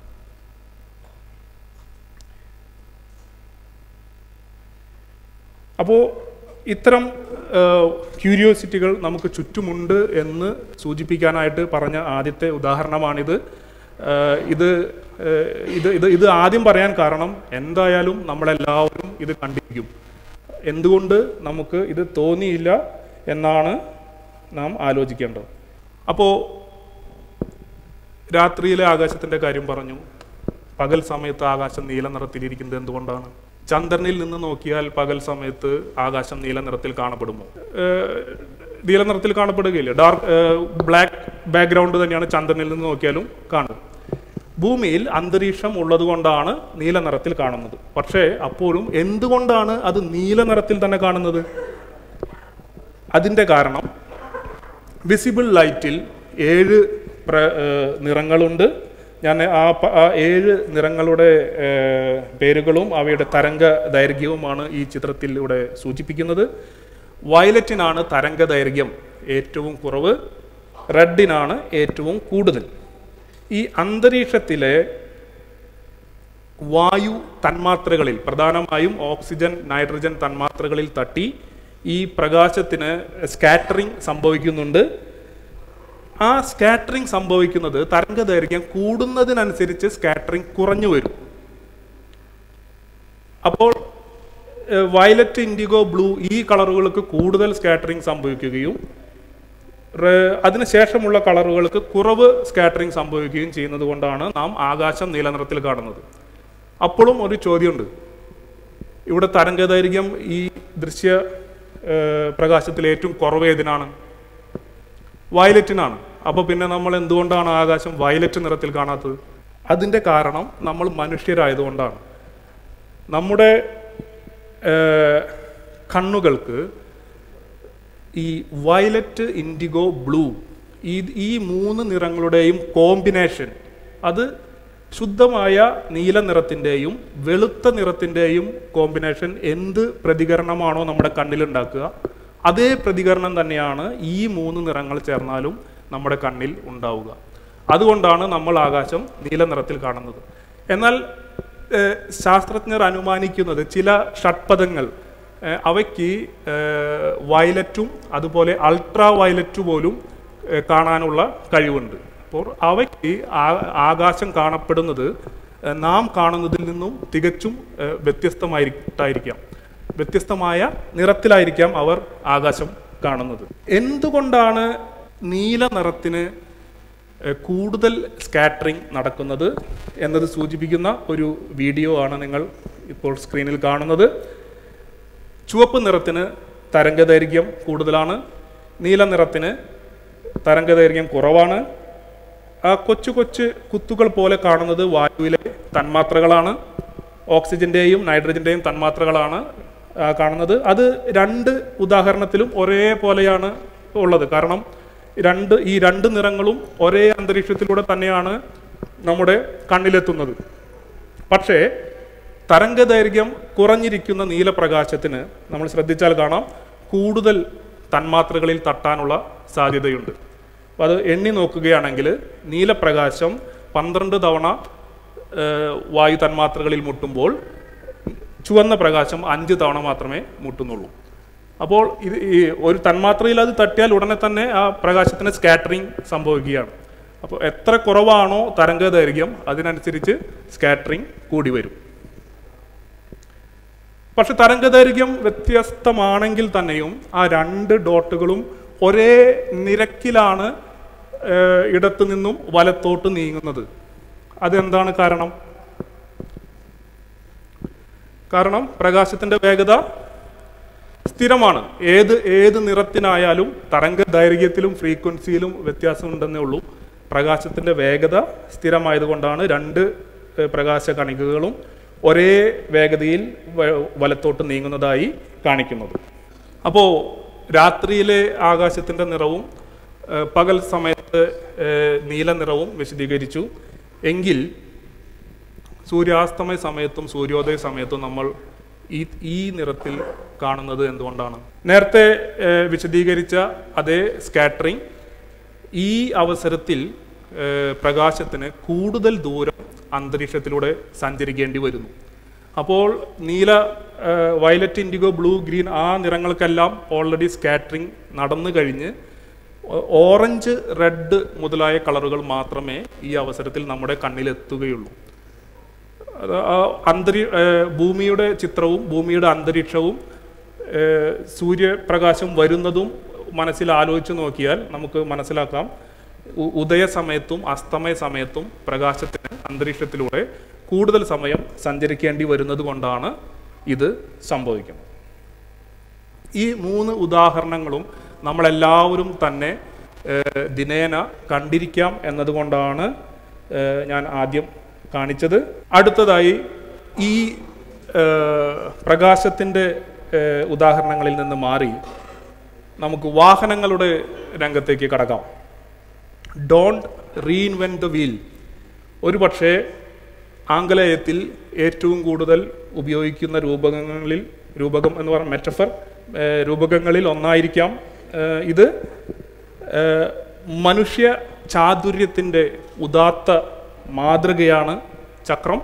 [SPEAKER 1] അപ്പോൾ ഇത്തരം ക്യൂരിയോസിറ്റികൾ നമുക്ക് ചുറ്റുമുണ്ട് എന്ന് സൂചിപ്പിക്കാനായിട്ട് പറഞ്ഞ ആദ്യത്തെ ഉദാഹരണമാണിത് ഏഹ് ഇത് ഏഹ് ഇത് ഇത് ഇത് ആദ്യം പറയാൻ കാരണം എന്തായാലും നമ്മളെല്ലാവരും ഇത് കണ്ടിരിക്കും എന്തുകൊണ്ട് നമുക്ക് ഇത് തോന്നിയില്ല എന്നാണ് നാം ആലോചിക്കേണ്ടത് അപ്പോൾ രാത്രിയിലെ ആകാശത്തിൻ്റെ കാര്യം പറഞ്ഞു പകൽ സമയത്ത് ആകാശം നീല നിറത്തിലിരിക്കുന്നത് എന്തുകൊണ്ടാണ് ചന്ദ്രനിൽ നിന്ന് നോക്കിയാൽ പകൽ സമയത്ത് ആകാശം നീല നിറത്തിൽ കാണപ്പെടുമോ ഏഹ് നീല നിറത്തിൽ കാണപ്പെടുകയില്ല ഡാർക്ക് ബ്ലാക്ക് ബാക്ക്ഗ്രൗണ്ട് തന്നെയാണ് ചന്ദ്രനിൽ നിന്ന് നോക്കിയാലും കാണും ഭൂമിയിൽ അന്തരീക്ഷം ഉള്ളത് കൊണ്ടാണ് നീല നിറത്തിൽ കാണുന്നത് പക്ഷേ അപ്പോഴും എന്തുകൊണ്ടാണ് അത് നീല നിറത്തിൽ തന്നെ കാണുന്നത് അതിൻ്റെ കാരണം വിസിബിൾ ലൈറ്റിൽ ഏഴ് പ്ര ഏഹ് നിറങ്ങളുണ്ട് ഞാൻ ആ പ- ആ ഏഴ് നിറങ്ങളുടെ ഏഹ് പേരുകളും അവയുടെ തരംഗ ദൈർഘ്യവുമാണ് ഈ ചിത്രത്തിലൂടെ സൂചിപ്പിക്കുന്നത് വയലറ്റിനാണ് തരംഗ ദൈർഘ്യം ഏറ്റവും കുറവ് റെഡിനാണ് ഏറ്റവും കൂടുതൽ ഈ അന്തരീക്ഷത്തിലെ വായു തന്മാത്രകളിൽ പ്രധാനമായും ഓക്സിജൻ നൈട്രജൻ തന്മാത്രകളിൽ തട്ടി ഈ പ്രകാശത്തിന് സ്കാറ്ററിംഗ് സംഭവിക്കുന്നുണ്ട് ആ സ്കാറ്ററിംഗ് സംഭവിക്കുന്നത് തരംഗദൈർഘ്യം കൂടുന്നതിനനുസരിച്ച് സ്കാറ്ററിംഗ് കുറഞ്ഞു വരും അപ്പോൾ വയലറ്റ് ഇൻഡിഗോ ബ്ലൂ ഈ കളറുകൾക്ക് കൂടുതൽ സ്കാറ്ററിംഗ് സംഭവിക്കുകയും റെ- അതിനുശേഷമുള്ള കളറുകൾക്ക് കുറവ് സ്കാറ്ററിംഗ് സംഭവിക്കുകയും ചെയ്യുന്നത് കൊണ്ടാണ് നാം ആകാശം നീല നിറത്തിൽ കാണുന്നത് അപ്പോഴും ഒരു ചോദ്യമുണ്ട് ഇവിടെ തരംഗദൈർഘ്യം ഈ ദൃശ്യ ഏഹ്, പ്രകാശത്തിൽ ഏറ്റവും കുറവ് ഏതിനാണ് വയലറ്റിനാണ് അപ്പോൾ പിന്നെ നമ്മൾ എന്തുകൊണ്ടാണ് ആകാശം വയലറ്റ് നിറത്തിൽ കാണാത്തത് അതിൻ്റെ കാരണം നമ്മൾ മനുഷ്യരായതുകൊണ്ടാണ് നമ്മുടെ ഏഹ്, കണ്ണുകൾക്ക് ഈ വയലറ്റ് ഇൻഡിഗോ ബ്ലൂ ഈ ഈ മൂന്ന് നിറങ്ങളുടെയും കോമ്പിനേഷൻ അത് ശുദ്ധമായ നീല നിറത്തിൻ്റെയും വെളുത്ത നിറത്തിൻ്റെയും കോമ്പിനേഷൻ എന്ത് പ്രതികരണമാണോ നമ്മുടെ കണ്ണിലുണ്ടാക്കുക അതേ പ്രതികരണം തന്നെയാണ് ഈ മൂന്ന് നിറങ്ങൾ ചേർന്നാലും നമ്മുടെ കണ്ണിൽ ഉണ്ടാവുക അതുകൊണ്ടാണ് നമ്മൾ ആകാശം നീല നിറത്തിൽ കാണുന്നത് എന്നാൽ ഏഹ്, ശാസ്ത്രജ്ഞർ അനുമാനിക്കുന്നത് ചില ഷഡ്പദങ്ങൾ ഏഹ്, അവയ്ക്ക് ഏഹ്, വയലറ്റും അതുപോലെ അൾട്രാ വയലറ്റ് പോലും ഏഹ്, കാണാനുള്ള കഴിവുണ്ട് അപ്പോൾ അവയ്ക്ക് ആ- ആകാശം കാണപ്പെടുന്നത് ഏഹ്, നാം കാണുന്നതിൽ നിന്നും തികച്ചും ഏഹ്, വ്യത്യസ്തമായിട്ടായിരിക്കാം വ്യത്യസ്തമായ നിറത്തിലായിരിക്കാം അവർ ആകാശം കാണുന്നത് എന്തുകൊണ്ടാണ് നീല നിറത്തിന് ഏഹ്, കൂടുതൽ സ്കാറ്ററിംഗ് നടക്കുന്നത് എന്നത് സൂചിപ്പിക്കുന്ന ഒരു വീഡിയോ ആണ് നിങ്ങൾ ഇപ്പോൾ സ്ക്രീനിൽ കാണുന്നത് ചുവപ്പ് നിറത്തിന് തരംഗദൈർഘ്യം കൂടുതലാണ് നീല നിറത്തിന് തരംഗദൈർഘ്യം കുറവാണ് ആ കൊച്ചു കൊച്ചു കുത്തുകൾ പോലെ കാണുന്നത് വായുവിലെ തന്മാത്രകളാണ് ഓക്സിജന്റെയും നൈട്രജന്റെയും തന്മാത്രകളാണ് ആ, കാണുന്നത് അത് രണ്ട് ഉദാഹരണത്തിലും ഒരേപോലെയാണ് ഉള്ളത് കാരണം രണ്ട് ഈ രണ്ട് നിറങ്ങളും ഒരേ അന്തരീക്ഷത്തിലൂടെ തന്നെയാണ് നമ്മുടെ കണ്ണിലെത്തുന്നത് പക്ഷേ തരംഗദൈർഘ്യം കുറഞ്ഞിരിക്കുന്ന നീലപ്രകാശത്തിന് നമ്മൾ ശ്രദ്ധിച്ചാൽ കാണാം കൂടുതൽ തന്മാത്രകളിൽ തട്ടാനുള്ള സാധ്യതയുണ്ട് അപ്പോൾ അത് എണ്ണി നോക്കുകയാണെങ്കിൽ നീലപ്രകാശം പന്ത്രണ്ട് തവണ ഏഹ്, വായു തന്മാത്രകളിൽ മുട്ടുമ്പോൾ ചുവന്ന പ്രകാശം അഞ്ച് തവണ മാത്രമേ മുട്ടുന്നുള്ളൂ അപ്പോൾ ഇത് ഈ ഒരു തന്മാത്രയിൽ അത് തട്ടിയാൽ ഉടനെ തന്നെ ആ പ്രകാശത്തിന് സ്കാറ്ററിംഗ് സംഭവിക്കുകയാണ് അപ്പോൾ എത്ര കുറവാണോ തരംഗദൈർഘ്യം അതിനനുസരിച്ച് സ്കാറ്ററിംഗ് കൂടി വരും പക്ഷെ തരംഗദൈർഘ്യം വ്യത്യസ്തമാണെങ്കിൽ തന്നെയും ആ രണ്ട് ഡോട്ടുകളും ഒരേ നിരക്കിലാണ് ഏഹ്, ഇടത്തു നിന്നും വലത്തോട്ട് നീങ്ങുന്നത് അതെന്താണ് കാരണം കാരണം പ്രകാശത്തിന്റെ വേഗത സ്ഥിരമാണ് ഏത് ഏത് നിറത്തിനായാലും തരംഗ ദൈർഘ്യത്തിലും ഫ്രീക്വൻസിയിലും വ്യത്യാസമുണ്ടെന്നേ ഉള്ളൂ പ്രകാശത്തിന്റെ വേഗത സ്ഥിരമായതുകൊണ്ടാണ് രണ്ട് ഏഹ്, പ്രകാശ കണികകളും ഒരേ വേഗതയിൽ വ- വലത്തോട്ട് നീങ്ങുന്നതായി കാണിക്കുന്നത് അപ്പോൾ രാത്രിയിലെ ആകാശത്തിന്റെ നിറവും ഏഹ്, പകൽ സമയത്ത് ഏഹ്, നീല നിറവും വിശദീകരിച്ചു എങ്കിൽ സൂര്യാസ്തമയ സമയത്തും സൂര്യോദയ സമയത്തും നമ്മൾ ഈ ഈ നിറത്തിൽ കാണുന്നത് എന്തുകൊണ്ടാണ് നേരത്തെ ഏഹ്, വിശദീകരിച്ച അതേ സ്കാറ്ററിംഗ് ഈ അവസരത്തിൽ ഏഹ്, പ്രകാശത്തിന് കൂടുതൽ ദൂരം അന്തരീക്ഷത്തിലൂടെ സഞ്ചരിക്കേണ്ടി വരുന്നു അപ്പോൾ നീല ഏഹ്, വയലറ്റ് ഇൻഡിഗോ ബ്ലൂ ഗ്രീൻ ആ നിറങ്ങൾക്കെല്ലാം ഓൾറെഡി സ്കാറ്ററിംഗ് നടന്നു കഴിഞ്ഞ് ഓ- ഓറഞ്ച് റെഡ് മുതലായ കളറുകൾ മാത്രമേ ഈ അവസരത്തിൽ നമ്മുടെ കണ്ണിലെത്തുകയുള്ളൂ അത് ആ അന്തരീ ഏഹ് ഭൂമിയുടെ ചിത്രവും ഭൂമിയുടെ അന്തരീക്ഷവും ഏഹ് സൂര്യപ്രകാശം വരുന്നതും മനസ്സിൽ ആലോചിച്ച് നോക്കിയാൽ നമുക്ക് മനസ്സിലാക്കാം ഉ- ഉദയ സമയത്തും അസ്തമയ സമയത്തും പ്രകാശത്തിന് അന്തരീക്ഷത്തിലൂടെ കൂടുതൽ സമയം സഞ്ചരിക്കേണ്ടി വരുന്നത് കൊണ്ടാണ് ഇത് സംഭവിക്കുന്നത് ഈ മൂന്ന് ഉദാഹരണങ്ങളും നമ്മളെല്ലാവരും തന്നെ ഏഹ്, ദിനേന കണ്ടിരിക്കാം എന്നതുകൊണ്ടാണ് ഏഹ്, ഞാൻ ആദ്യം കാണിച്ചത് അടുത്തതായി ഈ ഏഹ്, പ്രകാശത്തിൻ്റെ ഏഹ്, ഉദാഹരണങ്ങളിൽ നിന്ന് മാറി നമുക്ക് വാഹനങ്ങളുടെ രംഗത്തേക്ക് കടക്കാം ഡോണ്ട് റീഇൻവെൻറ്റ് ദ വീൽ ഒരു പക്ഷേ ആംഗലേയത്തിൽ ഏറ്റവും കൂടുതൽ ഉപയോഗിക്കുന്ന രൂപകങ്ങളിൽ രൂപകം എന്ന് പറഞ്ഞ മെറ്റഫർ രൂപകങ്ങളിൽ ഒന്നായിരിക്കാം ഏഹ് ഇത് ഏഹ് മനുഷ്യ ചാതുര്യത്തിൻ്റെ ഉദാത്ത മാതൃകയാണ് ചക്രം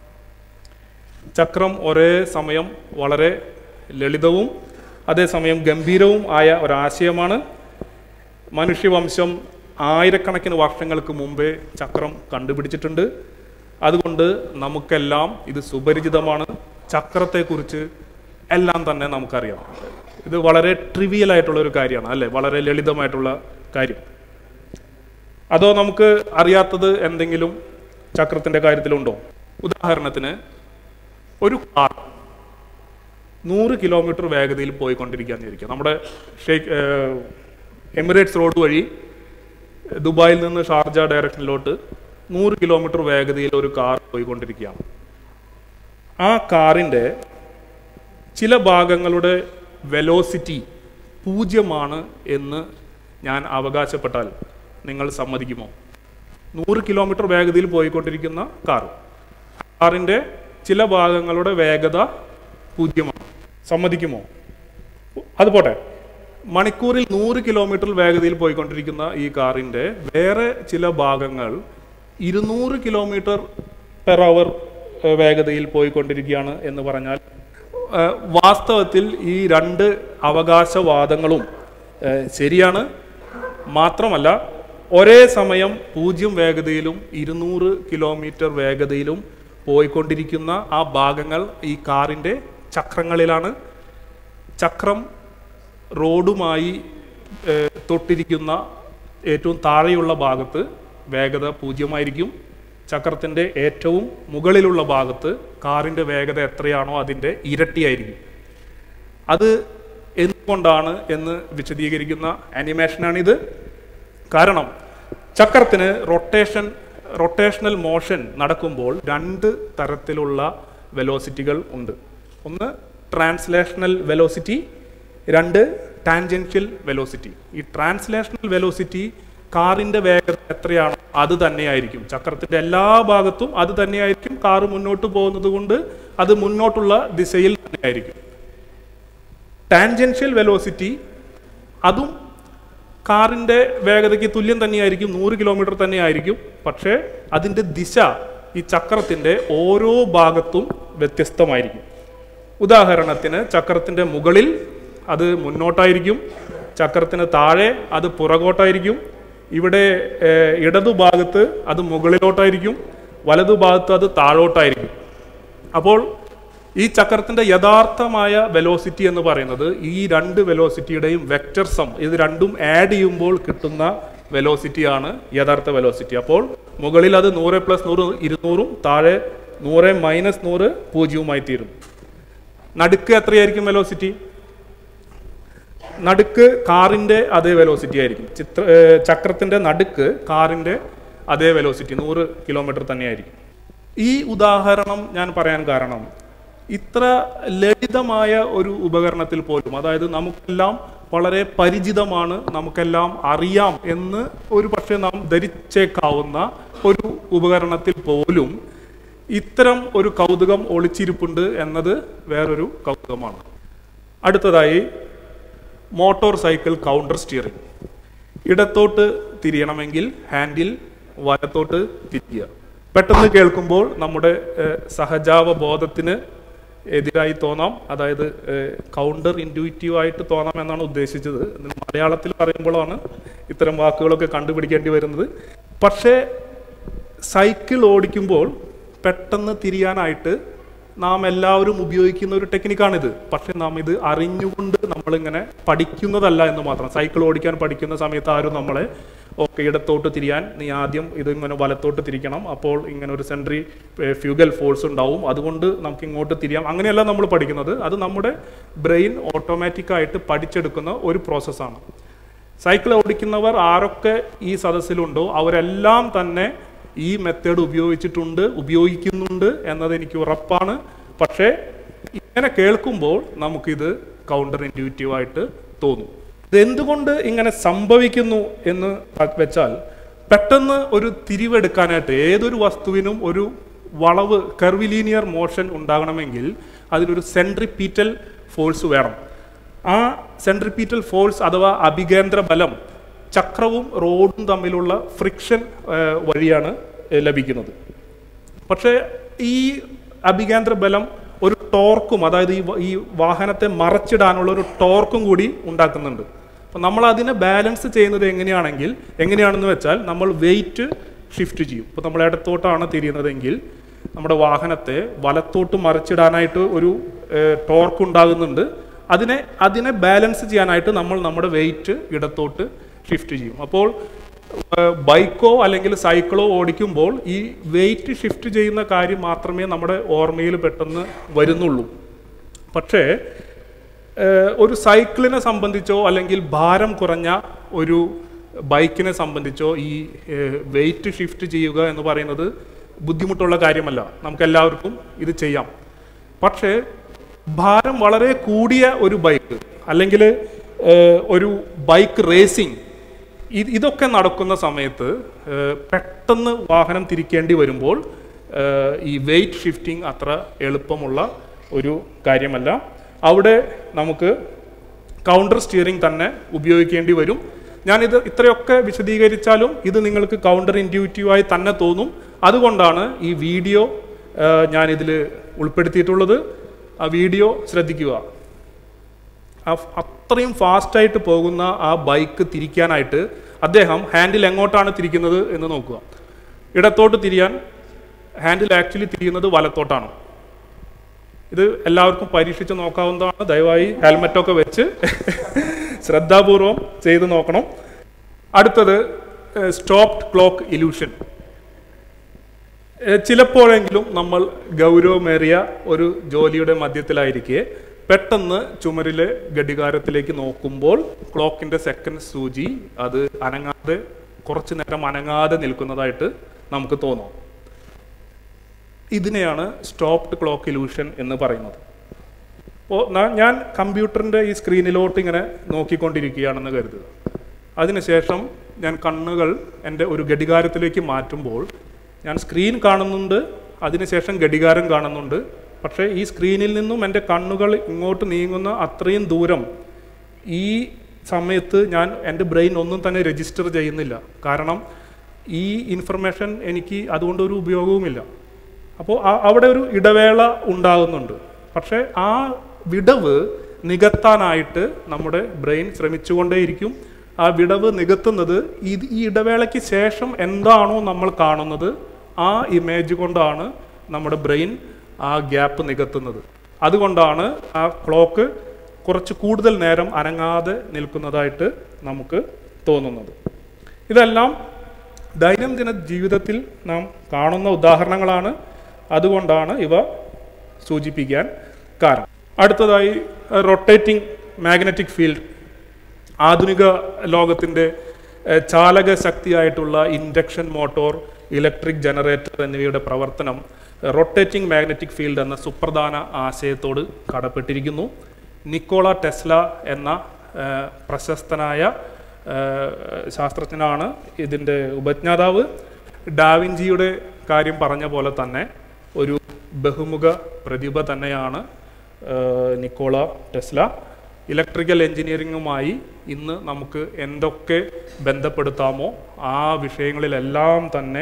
[SPEAKER 1] ചക്രം ഒരേ സമയം വളരെ ലളിതവും അതേസമയം ഗംഭീരവും ആയ ഒരാശയമാണ് മനുഷ്യവംശം ആയിരക്കണക്കിന് വർഷങ്ങൾക്ക് മുമ്പേ ചക്രം കണ്ടുപിടിച്ചിട്ടുണ്ട് അതുകൊണ്ട് നമുക്കെല്ലാം ഇത് സുപരിചിതമാണ് ചക്രത്തെക്കുറിച്ച് എല്ലാം തന്നെ നമുക്കറിയാം ഇത് വളരെ ട്രിവിയൽ ആയിട്ടുള്ള ഒരു കാര്യമാണ് അല്ലേ വളരെ ലളിതമായിട്ടുള്ള കാര്യം അതോ നമുക്ക് അറിയാത്തത് എന്തെങ്കിലും ചക്രത്തിന്റെ കാര്യത്തിലുണ്ടോ ഉദാഹരണത്തിന് ഒരു കാർ നൂറ് കിലോമീറ്റർ വേഗതയിൽ പോയിക്കൊണ്ടിരിക്കുകയെന്ന് വിചാരിക്കുക നമ്മുടെ ഷെയ്ഖ് ഏഹ്, എമിറേറ്റ്സ് റോഡ് വഴി ദുബായിൽ നിന്ന് ഷാർജ ഡയറക്ഷനിലോട്ട് നൂറ് കിലോമീറ്റർ വേഗതയിൽ ഒരു കാർ പോയിക്കൊണ്ടിരിക്കുകയാണ് ആ കാറിൻ്റെ ചില ഭാഗങ്ങളുടെ വെലോസിറ്റി പൂജ്യമാണ് എന്ന് ഞാൻ അവകാശപ്പെട്ടാൽ നിങ്ങൾ സമ്മതിക്കുമോ നൂറ് കിലോമീറ്റർ വേഗതയിൽ പോയിക്കൊണ്ടിരിക്കുന്ന കാർ കാറിൻ്റെ ചില ഭാഗങ്ങളുടെ വേഗത പൂജ്യമാണ് സമ്മതിക്കുമോ അത് പോട്ടെ മണിക്കൂറിൽ നൂറ് കിലോമീറ്റർ വേഗതയിൽ പോയിക്കൊണ്ടിരിക്കുന്ന ഈ കാറിൻ്റെ വേറെ ചില ഭാഗങ്ങൾ ഇരുന്നൂറ് കിലോമീറ്റർ പെർ അവർ വേഗതയിൽ പോയിക്കൊണ്ടിരിക്കുകയാണ് എന്ന് പറഞ്ഞാൽ ഏഹ്, വാസ്തവത്തിൽ ഈ രണ്ട് അവകാശവാദങ്ങളും ഏഹ്, ശരിയാണ് മാത്രമല്ല ഒരേ സമയം പൂജ്യം വേഗതയിലും ഇരുന്നൂറ് കിലോമീറ്റർ വേഗതയിലും പോയിക്കൊണ്ടിരിക്കുന്ന ആ ഭാഗങ്ങൾ ഈ കാറിൻ്റെ ചക്രങ്ങളിലാണ് ചക്രം റോഡുമായി ഏഹ്, തൊട്ടിരിക്കുന്ന ഏറ്റവും താഴെയുള്ള ഭാഗത്ത് വേഗത പൂജ്യമായിരിക്കും ചക്രത്തിൻ്റെ ഏറ്റവും മുകളിലുള്ള ഭാഗത്ത് കാറിൻ്റെ വേഗത എത്രയാണോ അതിൻ്റെ ഇരട്ടിയായിരിക്കും അത് എന്തുകൊണ്ടാണ് എന്ന് വിശദീകരിക്കുന്ന ആനിമേഷനാണിത് കാരണം ചക്രത്തിന് റൊട്ടേഷൻ റൊട്ടേഷണൽ മോഷൻ നടക്കുമ്പോൾ രണ്ട് തരത്തിലുള്ള വെലോസിറ്റികൾ ഉണ്ട് ഒന്ന് ട്രാൻസ്ലേഷണൽ വെലോസിറ്റി രണ്ട് ടാൻജൻഷ്യൽ വെലോസിറ്റി ഈ ട്രാൻസ്ലേഷണൽ വെലോസിറ്റി കാറിന്റെ വേഗത എത്രയാണോ അത് തന്നെയായിരിക്കും ചക്രത്തിന്റെ എല്ലാ ഭാഗത്തും അത് തന്നെയായിരിക്കും കാറ് മുന്നോട്ട് പോകുന്നത് കൊണ്ട് അത് മുന്നോട്ടുള്ള ദിശയിൽ തന്നെയായിരിക്കും ടാൻജൻഷ്യൽ വെലോസിറ്റി അതും കാറിൻ്റെ വേഗതയ്ക്ക് തുല്യം തന്നെയായിരിക്കും നൂറ് കിലോമീറ്റർ തന്നെയായിരിക്കും പക്ഷേ അതിൻ്റെ ദിശ ഈ ചക്രത്തിൻ്റെ ഓരോ ഭാഗത്തും വ്യത്യസ്തമായിരിക്കും ഉദാഹരണത്തിന് ചക്രത്തിൻ്റെ മുകളിൽ അത് മുന്നോട്ടായിരിക്കും ചക്രത്തിന് താഴെ അത് പുറകോട്ടായിരിക്കും ഇവിടെ ഏഹ്, ഇടതുഭാഗത്ത് അത് മുകളിലോട്ടായിരിക്കും വലതുഭാഗത്ത് അത് താഴോട്ടായിരിക്കും അപ്പോൾ ഈ ചക്രത്തിന്റെ യഥാർത്ഥമായ വെലോസിറ്റി എന്ന് പറയുന്നത് ഈ രണ്ട് വെലോസിറ്റിയുടെയും വെക്റ്റർ സം ഇത് രണ്ടും ആഡ് ചെയ്യുമ്പോൾ കിട്ടുന്ന വെലോസിറ്റിയാണ് യഥാർത്ഥ വെലോസിറ്റി അപ്പോൾ മുകളിൽ അത് നൂറ് പ്ലസ് നൂറ് ഇരുന്നൂറും താഴെ നൂറ് മൈനസ് നൂറ് പൂജ്യവുമായി തീരും നടുക്ക് എത്രയായിരിക്കും വെലോസിറ്റി നടുക്ക് കാറിന്റെ അതേ വെലോസിറ്റി ആയിരിക്കും ചിത്ര ഏഹ് ചക്രത്തിന്റെ നടുക്ക് കാറിന്റെ അതേ വെലോസിറ്റി നൂറ് കിലോമീറ്റർ തന്നെയായിരിക്കും ഈ ഉദാഹരണം ഞാൻ പറയാൻ കാരണം ഇത്ര ലളിതമായ ഒരു ഉപകരണത്തിൽ പോലും അതായത് നമുക്കെല്ലാം വളരെ പരിചിതമാണ് നമുക്കെല്ലാം അറിയാം എന്ന് ഒരു പക്ഷേ നാം ധരിച്ചേക്കാവുന്ന ഒരു ഉപകരണത്തിൽ പോലും ഇത്തരം ഒരു കൗതുകം ഒളിച്ചിരിപ്പുണ്ട് എന്നത് വേറൊരു കൗതുകമാണ് അടുത്തതായി മോട്ടോർ സൈക്കിൾ കൗണ്ടർ സ്റ്റിയറിംഗ് ഇടത്തോട്ട് തിരിയണമെങ്കിൽ ഹാൻഡിൽ വലത്തോട്ട് തിരിയുക പെട്ടെന്ന് കേൾക്കുമ്പോൾ നമ്മുടെ ഏഹ്, സഹജാവബോധത്തിന് എതിരായി തോന്നാം അതായത് കൗണ്ടർ ഇൻഡ്യൂറ്റീവ് ആയിട്ട് തോന്നാം എന്നാണ് ഉദ്ദേശിച്ചത് ഇത് മലയാളത്തിൽ പറയുമ്പോഴാണ് ഇത്തരം വാക്കുകളൊക്കെ കണ്ടുപിടിക്കേണ്ടി വരുന്നത് പക്ഷേ സൈക്കിൾ ഓടിക്കുമ്പോൾ പെട്ടെന്ന് തിരിയാനായിട്ട് നാം എല്ലാവരും ഉപയോഗിക്കുന്ന ഒരു ടെക്നിക്കാണിത് പക്ഷെ നാം ഇത് അറിഞ്ഞുകൊണ്ട് നമ്മളിങ്ങനെ പഠിക്കുന്നതല്ല എന്ന് മാത്രം സൈക്കിൾ ഓടിക്കാൻ പഠിക്കുന്ന സമയത്ത് ആരും നമ്മളെ ഓക്കെ ഇടത്തോട്ട് തിരിയാൻ നീ ആദ്യം ഇത് ഇങ്ങനെ വലത്തോട്ട് തിരിക്കണം അപ്പോൾ ഇങ്ങനെ ഒരു സെൻട്രി ഫ്യൂഗൽ ഫോഴ്സ് ഉണ്ടാവും അതുകൊണ്ട് നമുക്ക് ഇങ്ങോട്ട് തിരിയാം അങ്ങനെയല്ല നമ്മൾ പഠിക്കുന്നത് അത് നമ്മുടെ ബ്രെയിൻ ഓട്ടോമാറ്റിക്കായിട്ട് പഠിച്ചെടുക്കുന്ന ഒരു പ്രോസസ്സാണ് സൈക്കിൾ ഓടിക്കുന്നവർ ആരൊക്കെ ഈ സദസ്സിലുണ്ടോ അവരെല്ലാം തന്നെ ഈ മെത്തേഡ് ഉപയോഗിച്ചിട്ടുണ്ട് ഉപയോഗിക്കുന്നുണ്ട് എന്നത് എനിക്ക് ഉറപ്പാണ് പക്ഷേ ഇങ്ങനെ കേൾക്കുമ്പോൾ നമുക്കിത് കൗണ്ടർ ഇൻഡ്യൂറ്റീവ് ആയിട്ട് തോന്നും ഇതെന്തുകൊണ്ട് ഇങ്ങനെ സംഭവിക്കുന്നു എന്ന് വെച്ചാൽ പെട്ടെന്ന് ഒരു തിരിവെടുക്കാനായിട്ട് ഏതൊരു വസ്തുവിനും ഒരു വളവ് കർവിലീനിയർ മോഷൻ ഉണ്ടാകണമെങ്കിൽ അതിനൊരു സെൻട്രിപീറ്റൽ ഫോഴ്സ് വേണം ആ സെൻട്രിപീറ്റൽ ഫോഴ്സ് അഥവാ അഭികേന്ദ്ര ബലം ചക്രവും റോഡും തമ്മിലുള്ള ഫ്രിക്ഷൻ വഴിയാണ് ഏഹ്, ലഭിക്കുന്നത് പക്ഷേ ഈ അഭികേന്ദ്ര ബലം ഒരു ടോർക്കും അതായത് ഈ വ- ഈ വാഹനത്തെ മറച്ചിടാനുള്ള ഒരു ടോർക്കും കൂടി ഉണ്ടാക്കുന്നുണ്ട് അപ്പം നമ്മൾ അതിനെ ബാലൻസ് ചെയ്യുന്നത് എങ്ങനെയാണെങ്കിൽ എങ്ങനെയാണെന്ന് വെച്ചാൽ നമ്മൾ വെയിറ്റ് ഷിഫ്റ്റ് ചെയ്യും ഇപ്പോൾ നമ്മൾ ഇടത്തോട്ടാണ് തിരിയുന്നതെങ്കിൽ നമ്മുടെ വാഹനത്തെ വലത്തോട്ട് മറിച്ചിടാനായിട്ട് ഒരു ടോർക്ക് ഉണ്ടാകുന്നുണ്ട് അതിനെ അതിനെ ബാലൻസ് ചെയ്യാനായിട്ട് നമ്മൾ നമ്മുടെ വെയിറ്റ് ഇടത്തോട്ട് ഷിഫ്റ്റ് ചെയ്യും അപ്പോൾ ഏഹ് ബൈക്കോ അല്ലെങ്കിൽ സൈക്കിളോ ഓടിക്കുമ്പോൾ ഈ വെയിറ്റ് ഷിഫ്റ്റ് ചെയ്യുന്ന കാര്യം മാത്രമേ നമ്മുടെ ഓർമ്മയിൽ പെട്ടെന്ന് വരുന്നുള്ളൂ പക്ഷേ ഏഹ് ഒരു സൈക്കിളിനെ സംബന്ധിച്ചോ അല്ലെങ്കിൽ ഭാരം കുറഞ്ഞ ഒരു ബൈക്കിനെ സംബന്ധിച്ചോ ഈ വെയിറ്റ് ഷിഫ്റ്റ് ചെയ്യുക എന്ന് പറയുന്നത് ബുദ്ധിമുട്ടുള്ള കാര്യമല്ല നമുക്ക് എല്ലാവർക്കും ഇത് ചെയ്യാം പക്ഷേ ഭാരം വളരെ കൂടിയ ഒരു ബൈക്ക് അല്ലെങ്കിൽ ഒരു ബൈക്ക് റേസിംഗ് ഇത് ഇതൊക്കെ നടക്കുന്ന സമയത്ത് ഏഹ്, പെട്ടെന്ന് വാഹനം തിരിക്കേണ്ടി വരുമ്പോൾ ഏഹ്, ഈ വെയിറ്റ് ഷിഫ്റ്റിംഗ് അത്ര എളുപ്പമുള്ള ഒരു കാര്യമല്ല അവിടെ നമുക്ക് കൗണ്ടർ സ്റ്റിയറിംഗ് തന്നെ ഉപയോഗിക്കേണ്ടി വരും ഞാനിത് ഇത്രയൊക്കെ വിശദീകരിച്ചാലും ഇത് നിങ്ങൾക്ക് കൗണ്ടർ ഇൻഡ്യൂറ്റീവായി തന്നെ തോന്നും അതുകൊണ്ടാണ് ഈ വീഡിയോ ഞാനിതിൽ ഉൾപ്പെടുത്തിയിട്ടുള്ളത് ആ വീഡിയോ ശ്രദ്ധിക്കുക ആ ഫ്- അത്രയും ഫാസ്റ്റായിട്ട് പോകുന്ന ആ ബൈക്ക് തിരിക്കാനായിട്ട് അദ്ദേഹം ഹാൻഡിൽ എങ്ങോട്ടാണ് തിരിക്കുന്നത് എന്ന് നോക്കുക ഇടത്തോട്ട് തിരിയാൻ ഹാൻഡിൽ ആക്ച്വലി തിരിയുന്നത് വലത്തോട്ടാണ് ഇത് എല്ലാവർക്കും പരീക്ഷിച്ച് നോക്കാവുന്നതാണ് ദയവായി ഹെൽമെറ്റൊക്കെ വെച്ച് ശ്രദ്ധാപൂർവം ചെയ്ത് നോക്കണം അടുത്തത് സ്റ്റോപ്ഡ് ക്ലോക്ക് ഇല്യൂഷൻ ഏഹ് ചിലപ്പോഴെങ്കിലും നമ്മൾ ഗൗരവമേറിയ ഒരു ജോലിയുടെ മധ്യത്തിലായിരിക്കെ പെട്ടെന്ന് ചുമരിലെ ഘടികാരത്തിലേക്ക് നോക്കുമ്പോൾ ക്ലോക്കിന്റെ സെക്കൻഡ് സൂചി അത് അനങ്ങാതെ കുറച്ചു നേരം അനങ്ങാതെ നിൽക്കുന്നതായിട്ട് നമുക്ക് തോന്നും ഇതിനെയാണ് സ്റ്റോപ്ഡ് ക്ലോക്ക് ഇലൂഷൻ എന്ന് പറയുന്നത് അപ്പോൾ ഞാൻ കമ്പ്യൂട്ടറിൻ്റെ ഈ സ്ക്രീനിലോട്ട് ഇങ്ങനെ നോക്കിക്കൊണ്ടിരിക്കുകയാണെന്ന് കരുതുക അതിനുശേഷം ഞാൻ കണ്ണുകൾ എൻ്റെ ഒരു ഘടികാരത്തിലേക്ക് മാറ്റുമ്പോൾ ഞാൻ സ്ക്രീൻ കാണുന്നുണ്ട് അതിനുശേഷം ഘടികാരം കാണുന്നുണ്ട് പക്ഷേ ഈ സ്ക്രീനിൽ നിന്നും എൻ്റെ കണ്ണുകൾ ഇങ്ങോട്ട് നീങ്ങുന്ന അത്രയും ദൂരം ഈ സമയത്ത് ഞാൻ എൻ്റെ ബ്രെയിൻ ഒന്നും തന്നെ രജിസ്റ്റർ ചെയ്യുന്നില്ല കാരണം ഈ ഇൻഫർമേഷൻ എനിക്ക് അതുകൊണ്ട് ഒരു ഉപയോഗവുമില്ല അപ്പോൾ ആ- അവിടെ ഒരു ഇടവേള ഉണ്ടാകുന്നുണ്ട് പക്ഷേ ആ വിടവ് നികത്താനായിട്ട് നമ്മുടെ ബ്രെയിൻ ശ്രമിച്ചുകൊണ്ടേയിരിക്കും ആ വിടവ് നികത്തുന്നത് ഇത് ഈ ഇടവേളയ്ക്ക് ശേഷം എന്താണോ നമ്മൾ കാണുന്നത് ആ ഇമേജ് കൊണ്ടാണ് നമ്മുടെ ബ്രെയിൻ ആ ഗ്യാപ്പ് നികത്തുന്നത് അതുകൊണ്ടാണ് ആ ക്ലോക്ക് കുറച്ച് കൂടുതൽ നേരം അനങ്ങാതെ നിൽക്കുന്നതായിട്ട് നമുക്ക് തോന്നുന്നത് ഇതെല്ലാം ദൈനംദിന ജീവിതത്തിൽ നാം കാണുന്ന ഉദാഹരണങ്ങളാണ് അതുകൊണ്ടാണ് ഇവ സൂചിപ്പിക്കാൻ കാരണം അടുത്തതായി റൊട്ടേറ്റിംഗ് മാഗ്നറ്റിക് ഫീൽഡ് ആധുനിക ലോകത്തിൻ്റെ ഏഹ്, ചാലക ശക്തിയായിട്ടുള്ള ഇൻഡക്ഷൻ മോട്ടോർ ഇലക്ട്രിക് ജനറേറ്റർ എന്നിവയുടെ പ്രവർത്തനം റൊട്ടേറ്റിംഗ് മാഗ്നറ്റിക് ഫീൽഡ് എന്ന സുപ്രധാന ആശയത്തോട് കടപ്പെട്ടിരിക്കുന്നു നിക്കോള ടെസ്ല എന്ന ഏഹ്, പ്രശസ്തനായ ഏഹ്, ശാസ്ത്രജ്ഞനാണ് ഇതിൻ്റെ ഉപജ്ഞാതാവ് ഡാവിഞ്ചിയുടെ കാര്യം പറഞ്ഞ പോലെ തന്നെ ഒരു ബഹുമുഖ പ്രതിഭ തന്നെയാണ് ഏഹ്, നിക്കോള ടെസ്ല ഇലക്ട്രിക്കൽ എഞ്ചിനീയറിങ്ങുമായി ഇന്ന് നമുക്ക് എന്തൊക്കെ ബന്ധപ്പെടുത്താമോ ആ വിഷയങ്ങളിലെല്ലാം തന്നെ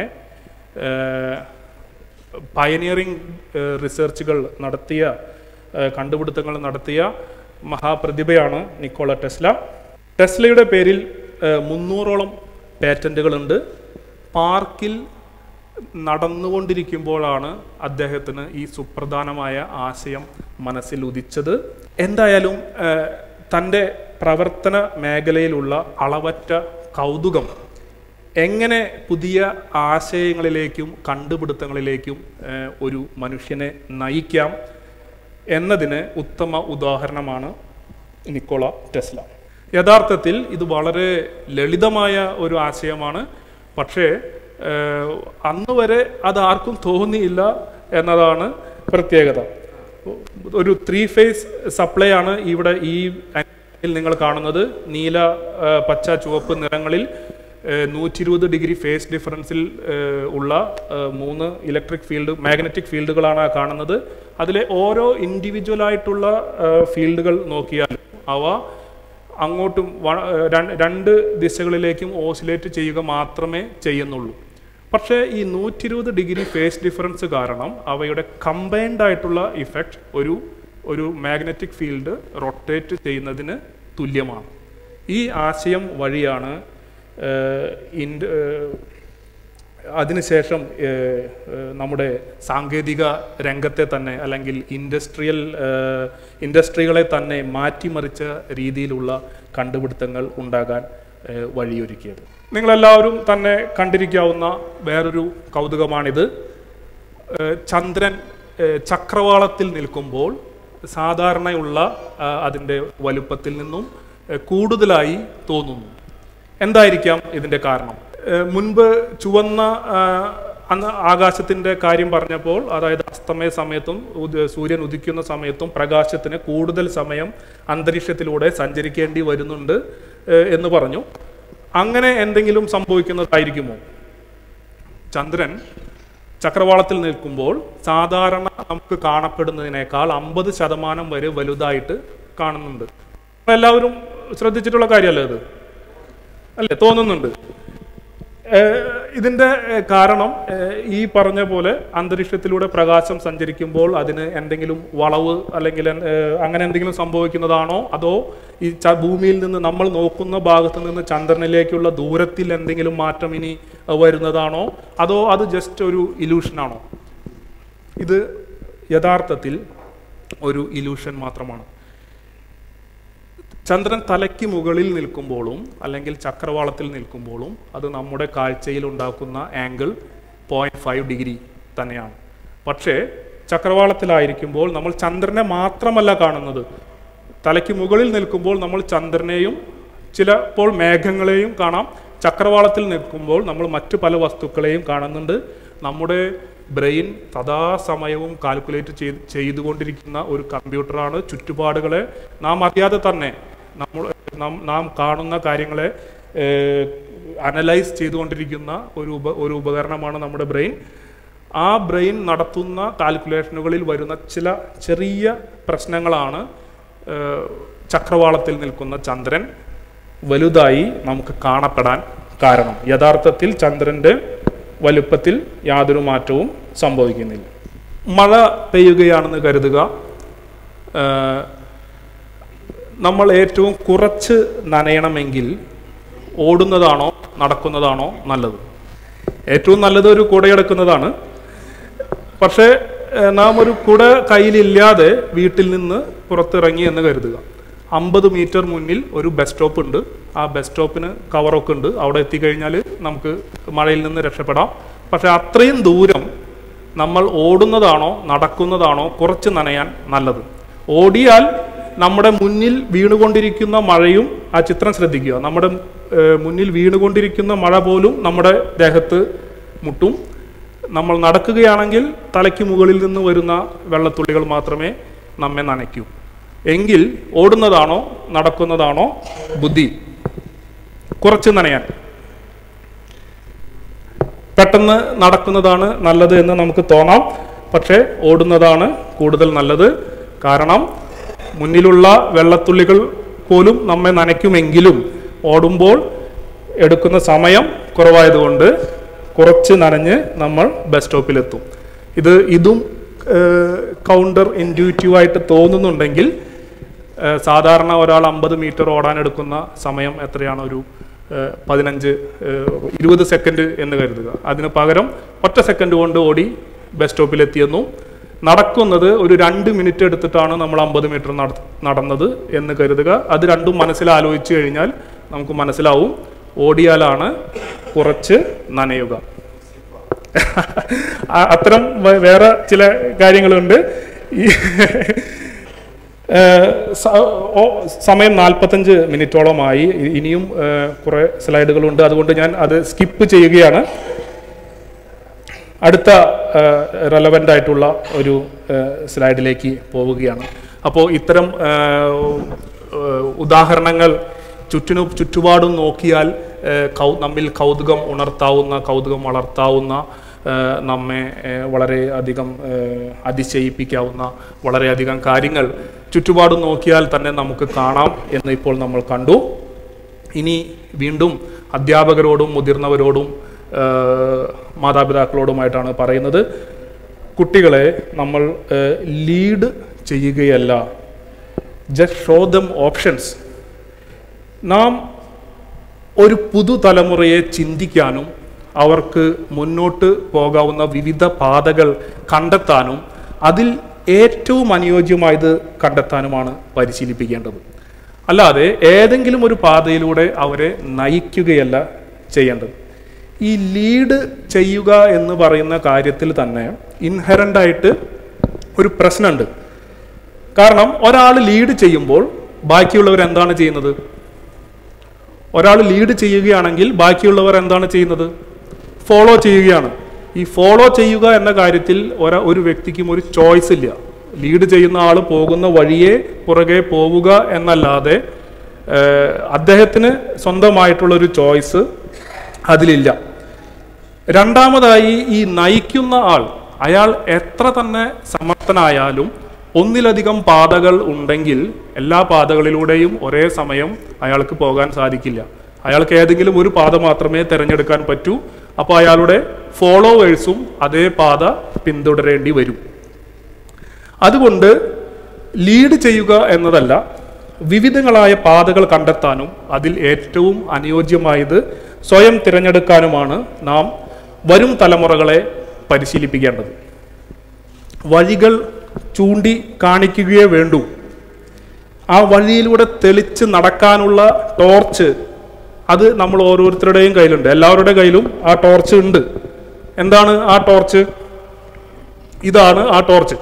[SPEAKER 1] പയനിയറിംഗ് റിസർച്ചുകൾ നടത്തിയ ഏഹ്, കണ്ടുപിടുത്തങ്ങൾ നടത്തിയ മഹാപ്രതിഭയാണ് നിക്കോള ടെസ്ല ടെസ്ലയുടെ പേരിൽ ഏഹ്, മുന്നൂറോളം പേറ്റന്റുകളുണ്ട് പാർക്കിൽ നടന്നുകൊണ്ടിരിക്കുമ്പോഴാണ് അദ്ദേഹത്തിന് ഈ സുപ്രധാനമായ ആശയം മനസ്സിൽ ഉദിച്ചത് എന്തായാലും ഏഹ്, തൻ്റെ പ്രവർത്തന മേഖലയിലുള്ള അളവറ്റ കൗതുകം എങ്ങനെ പുതിയ ആശയങ്ങളിലേക്കും കണ്ടുപിടുത്തങ്ങളിലേക്കും ഏഹ്, ഒരു മനുഷ്യനെ നയിക്കാം എന്നതിന് ഉത്തമ ഉദാഹരണമാണ് നിക്കോള ടെസ്ല യഥാർത്ഥത്തിൽ ഇത് വളരെ ലളിതമായ ഒരു ആശയമാണ് പക്ഷേ ഏഹ്, അന്ന് വരെ അത് ആർക്കും തോന്നിയില്ല എന്നതാണ് പ്രത്യേകത ഒരു ത്രീ ഫേസ് സപ്ലൈ ആണ് ഇവിടെ ഈ ആംഗിളിൽ നിങ്ങൾ കാണുന്നത് നീല ആ, പച്ച ചുവപ്പ് നിറങ്ങളിൽ നൂറ്റി ഇരുപത് ഡിഗ്രി ഫേസ് ഡിഫറൻസിൽ ഏഹ്, ഉള്ള ആ, മൂന്ന് ഇലക്ട്രിക് ഫീൽഡ് മാഗ്നറ്റിക് ഫീൽഡുകളാണ് ആ കാണുന്നത് അതിലെ ഓരോ ഇൻഡിവിജ്വൽ ആയിട്ടുള്ള ആ, ഫീൽഡുകൾ നോക്കിയാൽ അവ അങ്ങോട്ടും വ- രണ്ട് രണ്ട് ദിശകളിലേക്കും ഓസിലേറ്റ് ചെയ്യുക മാത്രമേ ചെയ്യുന്നുള്ളൂ പക്ഷേ ഈ നൂറ്റി ഇരുപത് ഡിഗ്രി ഫേസ് ഡിഫറൻസ് കാരണം അവയുടെ കമ്പൈൻഡ് ആയിട്ടുള്ള ഇഫക്റ്റ് ഒരു ഒരു മാഗ്നറ്റിക് ഫീൽഡ് റൊട്ടേറ്റ് ചെയ്യുന്നതിന് തുല്യമാണ് ഈ ആശയം വഴിയാണ് ഏഹ്, ഇൻഡ് ഏഹ്, അതിനുശേഷം ഏഹ്, ഏഹ്, നമ്മുടെ സാങ്കേതിക രംഗത്തെ തന്നെ അല്ലെങ്കിൽ ഇൻഡസ്ട്രിയൽ ഏഹ്, ഇൻഡസ്ട്രികളെ തന്നെ മാറ്റിമറിച്ച രീതിയിലുള്ള കണ്ടുപിടുത്തങ്ങൾ ഉണ്ടാകാൻ ഏഹ്, വഴിയൊരുക്കിയത് നിങ്ങളെല്ലാവരും തന്നെ കണ്ടിരിക്കാവുന്ന വേറൊരു കൗതുകമാണിത് ഏഹ്, ചന്ദ്രൻ ഏഹ്, ചക്രവാളത്തിൽ നിൽക്കുമ്പോൾ സാധാരണയുള്ള ആ, അതിൻ്റെ വലുപ്പത്തിൽ നിന്നും ഏഹ്, കൂടുതലായി തോന്നുന്നു എന്തായിരിക്കാം ഇതിൻ്റെ കാരണം ഏഹ് മുൻപ് ചുവന്ന ആ, അന്ന് ആകാശത്തിൻ്റെ കാര്യം പറഞ്ഞപ്പോൾ അതായത് അസ്തമയ സമയത്തും ഉദ- സൂര്യൻ ഉദിക്കുന്ന സമയത്തും പ്രകാശത്തിന് കൂടുതൽ സമയം അന്തരീക്ഷത്തിലൂടെ സഞ്ചരിക്കേണ്ടി വരുന്നുണ്ട് ഏഹ് എന്ന് പറഞ്ഞു അങ്ങനെ എന്തെങ്കിലും സംഭവിക്കുന്നതായിരിക്കുമോ ചന്ദ്രൻ ചക്രവാളത്തിൽ നിൽക്കുമ്പോൾ സാധാരണ നമുക്ക് കാണപ്പെടുന്നതിനേക്കാൾ അമ്പത് ശതമാനം വരെ വലുതായിട്ട് കാണുന്നുണ്ട് എല്ലാവരും ശ്രദ്ധിച്ചിട്ടുള്ള കാര്യമല്ലേ അത് അല്ലേ തോന്നുന്നുണ്ട് ഏഹ് ഇതിന്റെ ഏഹ് കാരണം ഏഹ് ഈ പറഞ്ഞ പോലെ അന്തരീക്ഷത്തിലൂടെ പ്രകാശം സഞ്ചരിക്കുമ്പോൾ അതിന് എന്തെങ്കിലും വളവ് അല്ലെങ്കിൽ ഏഹ് അങ്ങനെ എന്തെങ്കിലും സംഭവിക്കുന്നതാണോ അതോ ഈ ച ഭൂമിയിൽ നിന്ന് നമ്മൾ നോക്കുന്ന ഭാഗത്ത് നിന്ന് ചന്ദ്രനിലേക്കുള്ള ദൂരത്തിൽ എന്തെങ്കിലും മാറ്റം ഇനി ഏഹ് വരുന്നതാണോ അതോ അത് ജസ്റ്റ് ഒരു ഇലൂഷനാണോ ഇത് യഥാർത്ഥത്തിൽ ഒരു ഇലൂഷൻ മാത്രമാണ് ചന്ദ്രൻ തലയ്ക്ക് മുകളിൽ നിൽക്കുമ്പോഴും അല്ലെങ്കിൽ ചക്രവാളത്തിൽ നിൽക്കുമ്പോഴും അത് നമ്മുടെ കാഴ്ചയിൽ ഉണ്ടാക്കുന്ന ആംഗിൾ പോയിന്റ് ഫൈവ് ഡിഗ്രി തന്നെയാണ് പക്ഷേ ചക്രവാളത്തിലായിരിക്കുമ്പോൾ നമ്മൾ ചന്ദ്രനെ മാത്രമല്ല കാണുന്നത് തലയ്ക്ക് മുകളിൽ നിൽക്കുമ്പോൾ നമ്മൾ ചന്ദ്രനെയും ചിലപ്പോൾ മേഘങ്ങളെയും കാണാം ചക്രവാളത്തിൽ നിൽക്കുമ്പോൾ നമ്മൾ മറ്റു പല വസ്തുക്കളെയും കാണുന്നുണ്ട് നമ്മുടെ ബ്രെയിൻ സദാസമയവും കാൽക്കുലേറ്റ് ചെയ്ത് ചെയ്തുകൊണ്ടിരിക്കുന്ന ഒരു കമ്പ്യൂട്ടറാണ് ചുറ്റുപാടുകളെ നാം അറിയാതെ തന്നെ നമ്മൾ നാം- നാം കാണുന്ന കാര്യങ്ങളെ അനലൈസ് ചെയ്തുകൊണ്ടിരിക്കുന്ന ഒരു ഉപ ഒരു ഉപകരണമാണ് നമ്മുടെ ബ്രെയിൻ ആ ബ്രെയിൻ നടത്തുന്ന കാൽക്കുലേഷനുകളിൽ വരുന്ന ചില ചെറിയ പ്രശ്നങ്ങളാണ് ഏഹ്, ചക്രവാളത്തിൽ നിൽക്കുന്ന ചന്ദ്രൻ വലുതായി നമുക്ക് കാണപ്പെടാൻ കാരണം യഥാർത്ഥത്തിൽ ചന്ദ്രൻ്റെ വലുപ്പത്തിൽ യാതൊരു മാറ്റവും സംഭവിക്കുന്നില്ല മഴ പെയ്യുകയാണെന്ന് കരുതുക ഏഹ്, നമ്മൾ ഏറ്റവും കുറച്ച് നനയണമെങ്കിൽ ഓടുന്നതാണോ നടക്കുന്നതാണോ നല്ലത് ഏറ്റവും നല്ലത് ഒരു കുടയെടുക്കുന്നതാണ് പക്ഷേ ഏഹ്, നാം ഒരു കുട കയ്യിലില്ലാതെ വീട്ടിൽ നിന്ന് പുറത്തിറങ്ങി എന്ന് കരുതുക അമ്പത് മീറ്റർ മുന്നിൽ ഒരു ബസ് സ്റ്റോപ്പ് ഉണ്ട് ആ ബസ് സ്റ്റോപ്പിന് കവറൊക്കെ ഉണ്ട് അവിടെ എത്തിക്കഴിഞ്ഞാൽ നമുക്ക് മഴയിൽ നിന്ന് രക്ഷപ്പെടാം പക്ഷെ അത്രയും ദൂരം നമ്മൾ ഓടുന്നതാണോ നടക്കുന്നതാണോ കുറച്ച് നനയാൻ നല്ലത് ഓടിയാൽ നമ്മുടെ മുന്നിൽ വീണുകൊണ്ടിരിക്കുന്ന മഴയും ആ ചിത്രം ശ്രദ്ധിക്കുക നമ്മുടെ ഏഹ്, മുന്നിൽ വീണുകൊണ്ടിരിക്കുന്ന മഴ പോലും നമ്മുടെ ദേഹത്ത് മുട്ടും നമ്മൾ നടക്കുകയാണെങ്കിൽ തലയ്ക്ക് മുകളിൽ നിന്ന് വരുന്ന വെള്ളത്തുള്ളികൾ മാത്രമേ നമ്മെ നനയ്ക്കൂ എങ്കിൽ ഓടുന്നതാണോ നടക്കുന്നതാണോ ബുദ്ധി കുറച്ച് നനയാൻ പെട്ടെന്ന് നടക്കുന്നതാണ് നല്ലത് എന്ന് നമുക്ക് തോന്നാം പക്ഷേ ഓടുന്നതാണ് കൂടുതൽ നല്ലത് കാരണം മുന്നിലുള്ള വെള്ളത്തുള്ളികൾ പോലും നമ്മെ നനയ്ക്കുമെങ്കിലും ഓടുമ്പോൾ എടുക്കുന്ന സമയം കുറവായതുകൊണ്ട് കുറച്ച് നനഞ്ഞ് നമ്മൾ ബസ് സ്റ്റോപ്പിലെത്തും ഇത് ഇതും കൗണ്ടർ ഇൻഡ്യൂറ്റീവായിട്ട് തോന്നുന്നുണ്ടെങ്കിൽ ഏഹ് സാധാരണ ഒരാൾ അമ്പത് മീറ്റർ ഓടാൻ എടുക്കുന്ന സമയം എത്രയാണ് ഒരു ഏഹ് പതിനഞ്ച് ഏഹ് ഇരുപത് സെക്കൻഡ് എന്ന് കരുതുക അതിന് പകരം ഒറ്റ സെക്കൻഡ് കൊണ്ട് ഓടി ബസ് സ്റ്റോപ്പിലെത്തിയെന്നു നടക്കുന്നത് ഒരു രണ്ട് മിനിറ്റ് എടുത്തിട്ടാണ് നമ്മൾ അമ്പത് മീറ്റർ നട- നടന്നത് എന്ന് കരുതുക അത് രണ്ടും മനസ്സിൽ ആലോചിച്ച് കഴിഞ്ഞാൽ നമുക്ക് മനസ്സിലാവും ഓടിയാലാണ് കുറച്ച് നനയുക ആ- അത്തരം വേ- വേറെ ചില കാര്യങ്ങളുണ്ട് ഈ ഏഹ് സ- ഓ- സമയം നാൽപ്പത്തഞ്ച് മിനിറ്റോളമായി ഇ- ഇനിയും ഏഹ് കുറെ സ്ലൈഡുകളുണ്ട് അതുകൊണ്ട് ഞാൻ അത് സ്കിപ്പ് ചെയ്യുകയാണ് അടുത്ത റെലവൻ്റ് ആയിട്ടുള്ള ഒരു ഏഹ് സ്ലൈഡിലേക്ക് പോവുകയാണ് അപ്പോൾ ഇത്തരം ഏഹ്, ഏഹ്, ഉദാഹരണങ്ങൾ ചുറ്റിനും ചുറ്റുപാടും നോക്കിയാൽ ഏഹ്, കൗ നമ്മിൽ കൗതുകം ഉണർത്താവുന്ന കൗതുകം വളർത്താവുന്ന ഏഹ്, നമ്മെ ഏഹ്, വളരെ അധികം ഏഹ്, അതിശയിപ്പിക്കാവുന്ന വളരെയധികം കാര്യങ്ങൾ ചുറ്റുപാടും നോക്കിയാൽ തന്നെ നമുക്ക് കാണാം എന്ന് ഇപ്പോൾ നമ്മൾ കണ്ടു ഇനി വീണ്ടും അധ്യാപകരോടും മുതിർന്നവരോടും ഏഹ്, മാതാപിതാക്കളോടുമായിട്ടാണ് പറയുന്നത് കുട്ടികളെ നമ്മൾ ലീഡ് ചെയ്യുകയല്ല ജസ്റ്റ് ഷോ ദം ഓപ്ഷൻസ് നാം ഒരു പുതുതലമുറയെ ചിന്തിക്കാനും അവർക്ക് മുന്നോട്ട് പോകാവുന്ന വിവിധ പാതകൾ കണ്ടെത്താനും അതിൽ ഏറ്റവും അനുയോജ്യമായത് കണ്ടെത്താനുമാണ് പരിശീലിപ്പിക്കേണ്ടത് അല്ലാതെ ഏതെങ്കിലും ഒരു പാതയിലൂടെ അവരെ നയിക്കുകയല്ല ചെയ്യേണ്ടത് ഈ ലീഡ് ചെയ്യുക എന്ന് പറയുന്ന കാര്യത്തിൽ തന്നെ ഇൻഹറൻ്റ് ആയിട്ട് ഒരു പ്രശ്നമുണ്ട് കാരണം ഒരാൾ ലീഡ് ചെയ്യുമ്പോൾ ബാക്കിയുള്ളവർ എന്താണ് ചെയ്യുന്നത് ഒരാൾ ലീഡ് ചെയ്യുകയാണെങ്കിൽ ബാക്കിയുള്ളവർ എന്താണ് ചെയ്യുന്നത് ഫോളോ ചെയ്യുകയാണ് ഈ ഫോളോ ചെയ്യുക എന്ന കാര്യത്തിൽ ഒര ഒരു വ്യക്തിക്കും ഒരു ചോയ്സ് ഇല്ല ലീഡ് ചെയ്യുന്ന ആൾ പോകുന്ന വഴിയെ പുറകെ പോവുക എന്നല്ലാതെ ഏഹ്, അദ്ദേഹത്തിന് സ്വന്തമായിട്ടുള്ള ഒരു ചോയ്സ് അതിലില്ല രണ്ടാമതായി ഈ നയിക്കുന്ന ആൾ അയാൾ എത്ര തന്നെ സമർത്ഥനായാലും ഒന്നിലധികം പാതകൾ ഉണ്ടെങ്കിൽ എല്ലാ പാതകളിലൂടെയും ഒരേ സമയം അയാൾക്ക് പോകാൻ സാധിക്കില്ല അയാൾക്ക് ഏതെങ്കിലും ഒരു പാത മാത്രമേ തിരഞ്ഞെടുക്കാൻ പറ്റൂ അപ്പോൾ അയാളുടെ ഫോളോവേഴ്സും അതേ പാത പിന്തുടരേണ്ടി വരും അതുകൊണ്ട് ലീഡ് ചെയ്യുക എന്നതല്ല വിവിധങ്ങളായ പാതകൾ കണ്ടെത്താനും അതിൽ ഏറ്റവും അനുയോജ്യമായത് സ്വയം തിരഞ്ഞെടുക്കാനുമാണ് നാം വരും തലമുറകളെ പരിശീലിപ്പിക്കേണ്ടത് വഴികൾ ചൂണ്ടി കാണിക്കുകയേ വേണ്ടൂ ആ വഴിയിലൂടെ തെളിച്ച് നടക്കാനുള്ള ടോർച്ച് അത് നമ്മൾ ഓരോരുത്തരുടെയും കയ്യിലുണ്ട് എല്ലാവരുടെ കയ്യിലും ആ ടോർച്ച് ഉണ്ട് എന്താണ് ആ ടോർച്ച് ഇതാണ് ആ ടോർച്ച്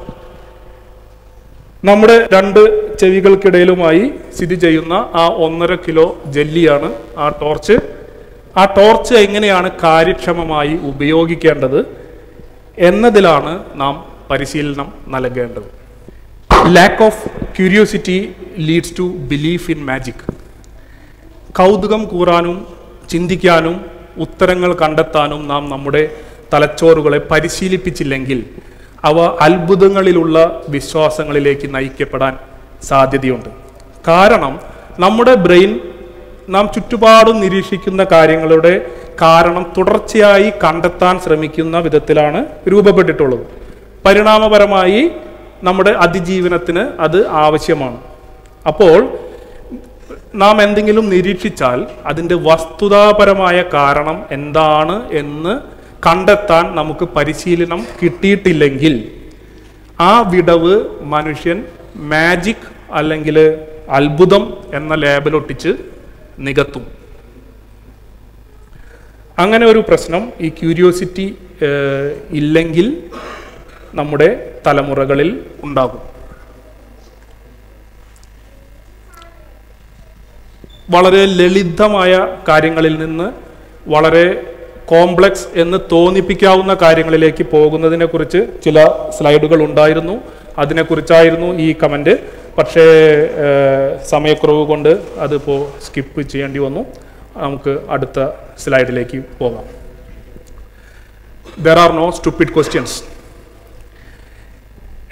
[SPEAKER 1] നമ്മുടെ രണ്ട് ചെവികൾക്കിടയിലുമായി സ്ഥിതി ചെയ്യുന്ന ആ ഒന്നര കിലോ ജെല്ലിയാണ് ആ ടോർച്ച് ആ ടോർച്ച് എങ്ങനെയാണ് കാര്യക്ഷമമായി ഉപയോഗിക്കേണ്ടത് എന്നതിലാണ് നാം പരിശീലനം നൽകേണ്ടത് lack of curiosity leads to belief in magic കൗതുകം കൂറാനും ചിന്തിക്കാനും ഉത്തരങ്ങൾ കണ്ടെത്താനും നാം നമ്മുടെ തലച്ചോറുകളെ പരിശീലിപ്പിച്ചില്ലെങ്കിൽ അവ അത്ഭുതങ്ങളിലുള്ള വിശ്വാസങ്ങളിലേക്ക് നയിക്കപ്പെടാൻ സാധ്യതയുണ്ട് കാരണം നമ്മുടെ ബ്രെയിൻ നാം ചുറ്റുപാടും നിരീക്ഷിക്കുന്ന കാര്യങ്ങളുടെ കാരണം തുടർച്ചയായി കണ്ടെത്താൻ ശ്രമിക്കുന്ന വിധത്തിലാണ് രൂപപ്പെട്ടിട്ടുള്ളത് പരിണാമപരമായി നമ്മുടെ അതിജീവനത്തിന് അത് ആവശ്യമാണ് അപ്പോൾ നാം എന്തെങ്കിലും നിരീക്ഷിച്ചാൽ അതിൻ്റെ വസ്തുതാപരമായ കാരണം എന്താണ് എന്ന് കണ്ടെത്താൻ നമുക്ക് പരിശീലനം കിട്ടിയിട്ടില്ലെങ്കിൽ ആ വിടവ് മനുഷ്യൻ മാജിക് അല്ലെങ്കിൽ അത്ഭുതം എന്ന ലേബലൊട്ടിച്ച് നികത്തും അങ്ങനെ ഒരു പ്രശ്നം ഈ ക്യൂരിയോസിറ്റി ഇല്ലെങ്കിൽ നമ്മുടെ തലമുറകളിൽ ഉണ്ടാകും വളരെ ലളിതമായ കാര്യങ്ങളിൽ നിന്ന് വളരെ കോംപ്ലക്സ് എന്ന് തോന്നിപ്പിക്കാവുന്ന കാര്യങ്ങളിലേക്ക് പോകുന്നതിനെ കുറിച്ച് ചില സ്ലൈഡുകൾ ഉണ്ടായിരുന്നു അതിനെക്കുറിച്ചായിരുന്നു ഈ കമൻറ്റ് പക്ഷേ ഏഹ്, സമയക്കുറവ് കൊണ്ട് അതിപ്പോൾ സ്കിപ്പ് ചെയ്യേണ്ടി വന്നു നമുക്ക് അടുത്ത സ്ലൈഡിലേക്ക് പോകാം there are no stupid questions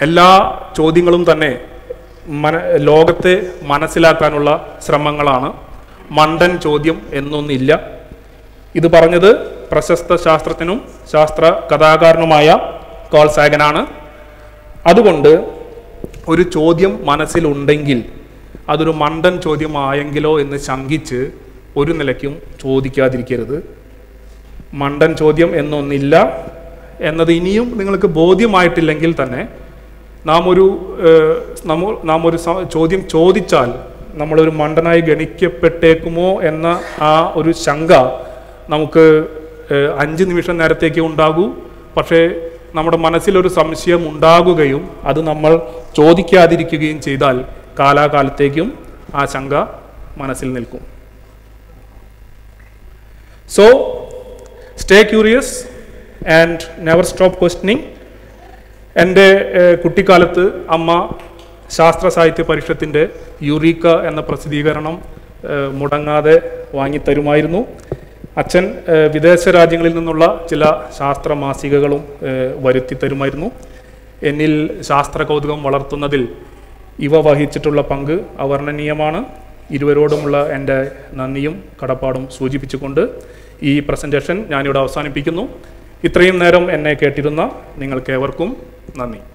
[SPEAKER 1] എല്ലാ ചോദ്യങ്ങളും തന്നെ മന ലോകത്തെ മനസ്സിലാക്കാനുള്ള ശ്രമങ്ങളാണ് മണ്ടൻ ചോദ്യം എന്നൊന്നില്ല ഇത് പറഞ്ഞത് പ്രശസ്ത ശാസ്ത്രജ്ഞനും ശാസ്ത്ര കഥാകാരനുമായ കോൾ സാഗനാണ് അതുകൊണ്ട് ഒരു ചോദ്യം മനസ്സിലുണ്ടെങ്കിൽ അതൊരു മണ്ടൻ ചോദ്യമായെങ്കിലോ എന്ന് ശങ്കിച്ച് ഒരു നിലയ്ക്കും ചോദിക്കാതിരിക്കരുത് മണ്ടൻ ചോദ്യം എന്നൊന്നില്ല എന്നത് ഇനിയും നിങ്ങൾക്ക് ബോധ്യമായിട്ടില്ലെങ്കിൽ തന്നെ നാം ഒരു ഏഹ്, നമ്മ നാം ഒരു സ- ചോദ്യം ചോദിച്ചാൽ നമ്മളൊരു മണ്ടനായി ഗണിക്കപ്പെട്ടേക്കുമോ എന്ന ആ ഒരു ശങ്ക നമുക്ക് ഏഹ്, അഞ്ച് നിമിഷം നേരത്തേക്ക് ഉണ്ടാകൂ പക്ഷേ നമ്മുടെ മനസ്സിലൊരു സംശയം ഉണ്ടാകുകയും അത് നമ്മൾ ചോദിക്കാതിരിക്കുകയും ചെയ്താൽ കാലാകാലത്തേക്കും ആ ശങ്ക മനസ്സിൽ നിൽക്കും so stay curious and never stop questioning എൻ്റെ ഏഹ്, കുട്ടിക്കാലത്ത് അമ്മ ശാസ്ത്ര സാഹിത്യ പരിഷത്തിൻ്റെ യുറീക്ക എന്ന പ്രസിദ്ധീകരണം ഏഹ്, മുടങ്ങാതെ വാങ്ങിത്തരുമായിരുന്നു അച്ഛൻ ഏഹ്, വിദേശ രാജ്യങ്ങളിൽ നിന്നുള്ള ചില ശാസ്ത്ര മാസികകളും ഏഹ്, വരുത്തി തരുമായിരുന്നു എന്നിൽ ശാസ്ത്ര കൗതുകം വളർത്തുന്നതിൽ ഇവ വഹിച്ചിട്ടുള്ള പങ്ക് അവർണ്ണനീയമാണ് ഇരുവരോടുമുള്ള എൻ്റെ നന്ദിയും കടപ്പാടും സൂചിപ്പിച്ചുകൊണ്ട് ഈ പ്രസൻറ്റേഷൻ ഞാനിവിടെ അവസാനിപ്പിക്കുന്നു ഇത്രയും നേരം എന്നെ കേട്ടിരുന്ന നിങ്ങൾക്കേവർക്കും നന്ദി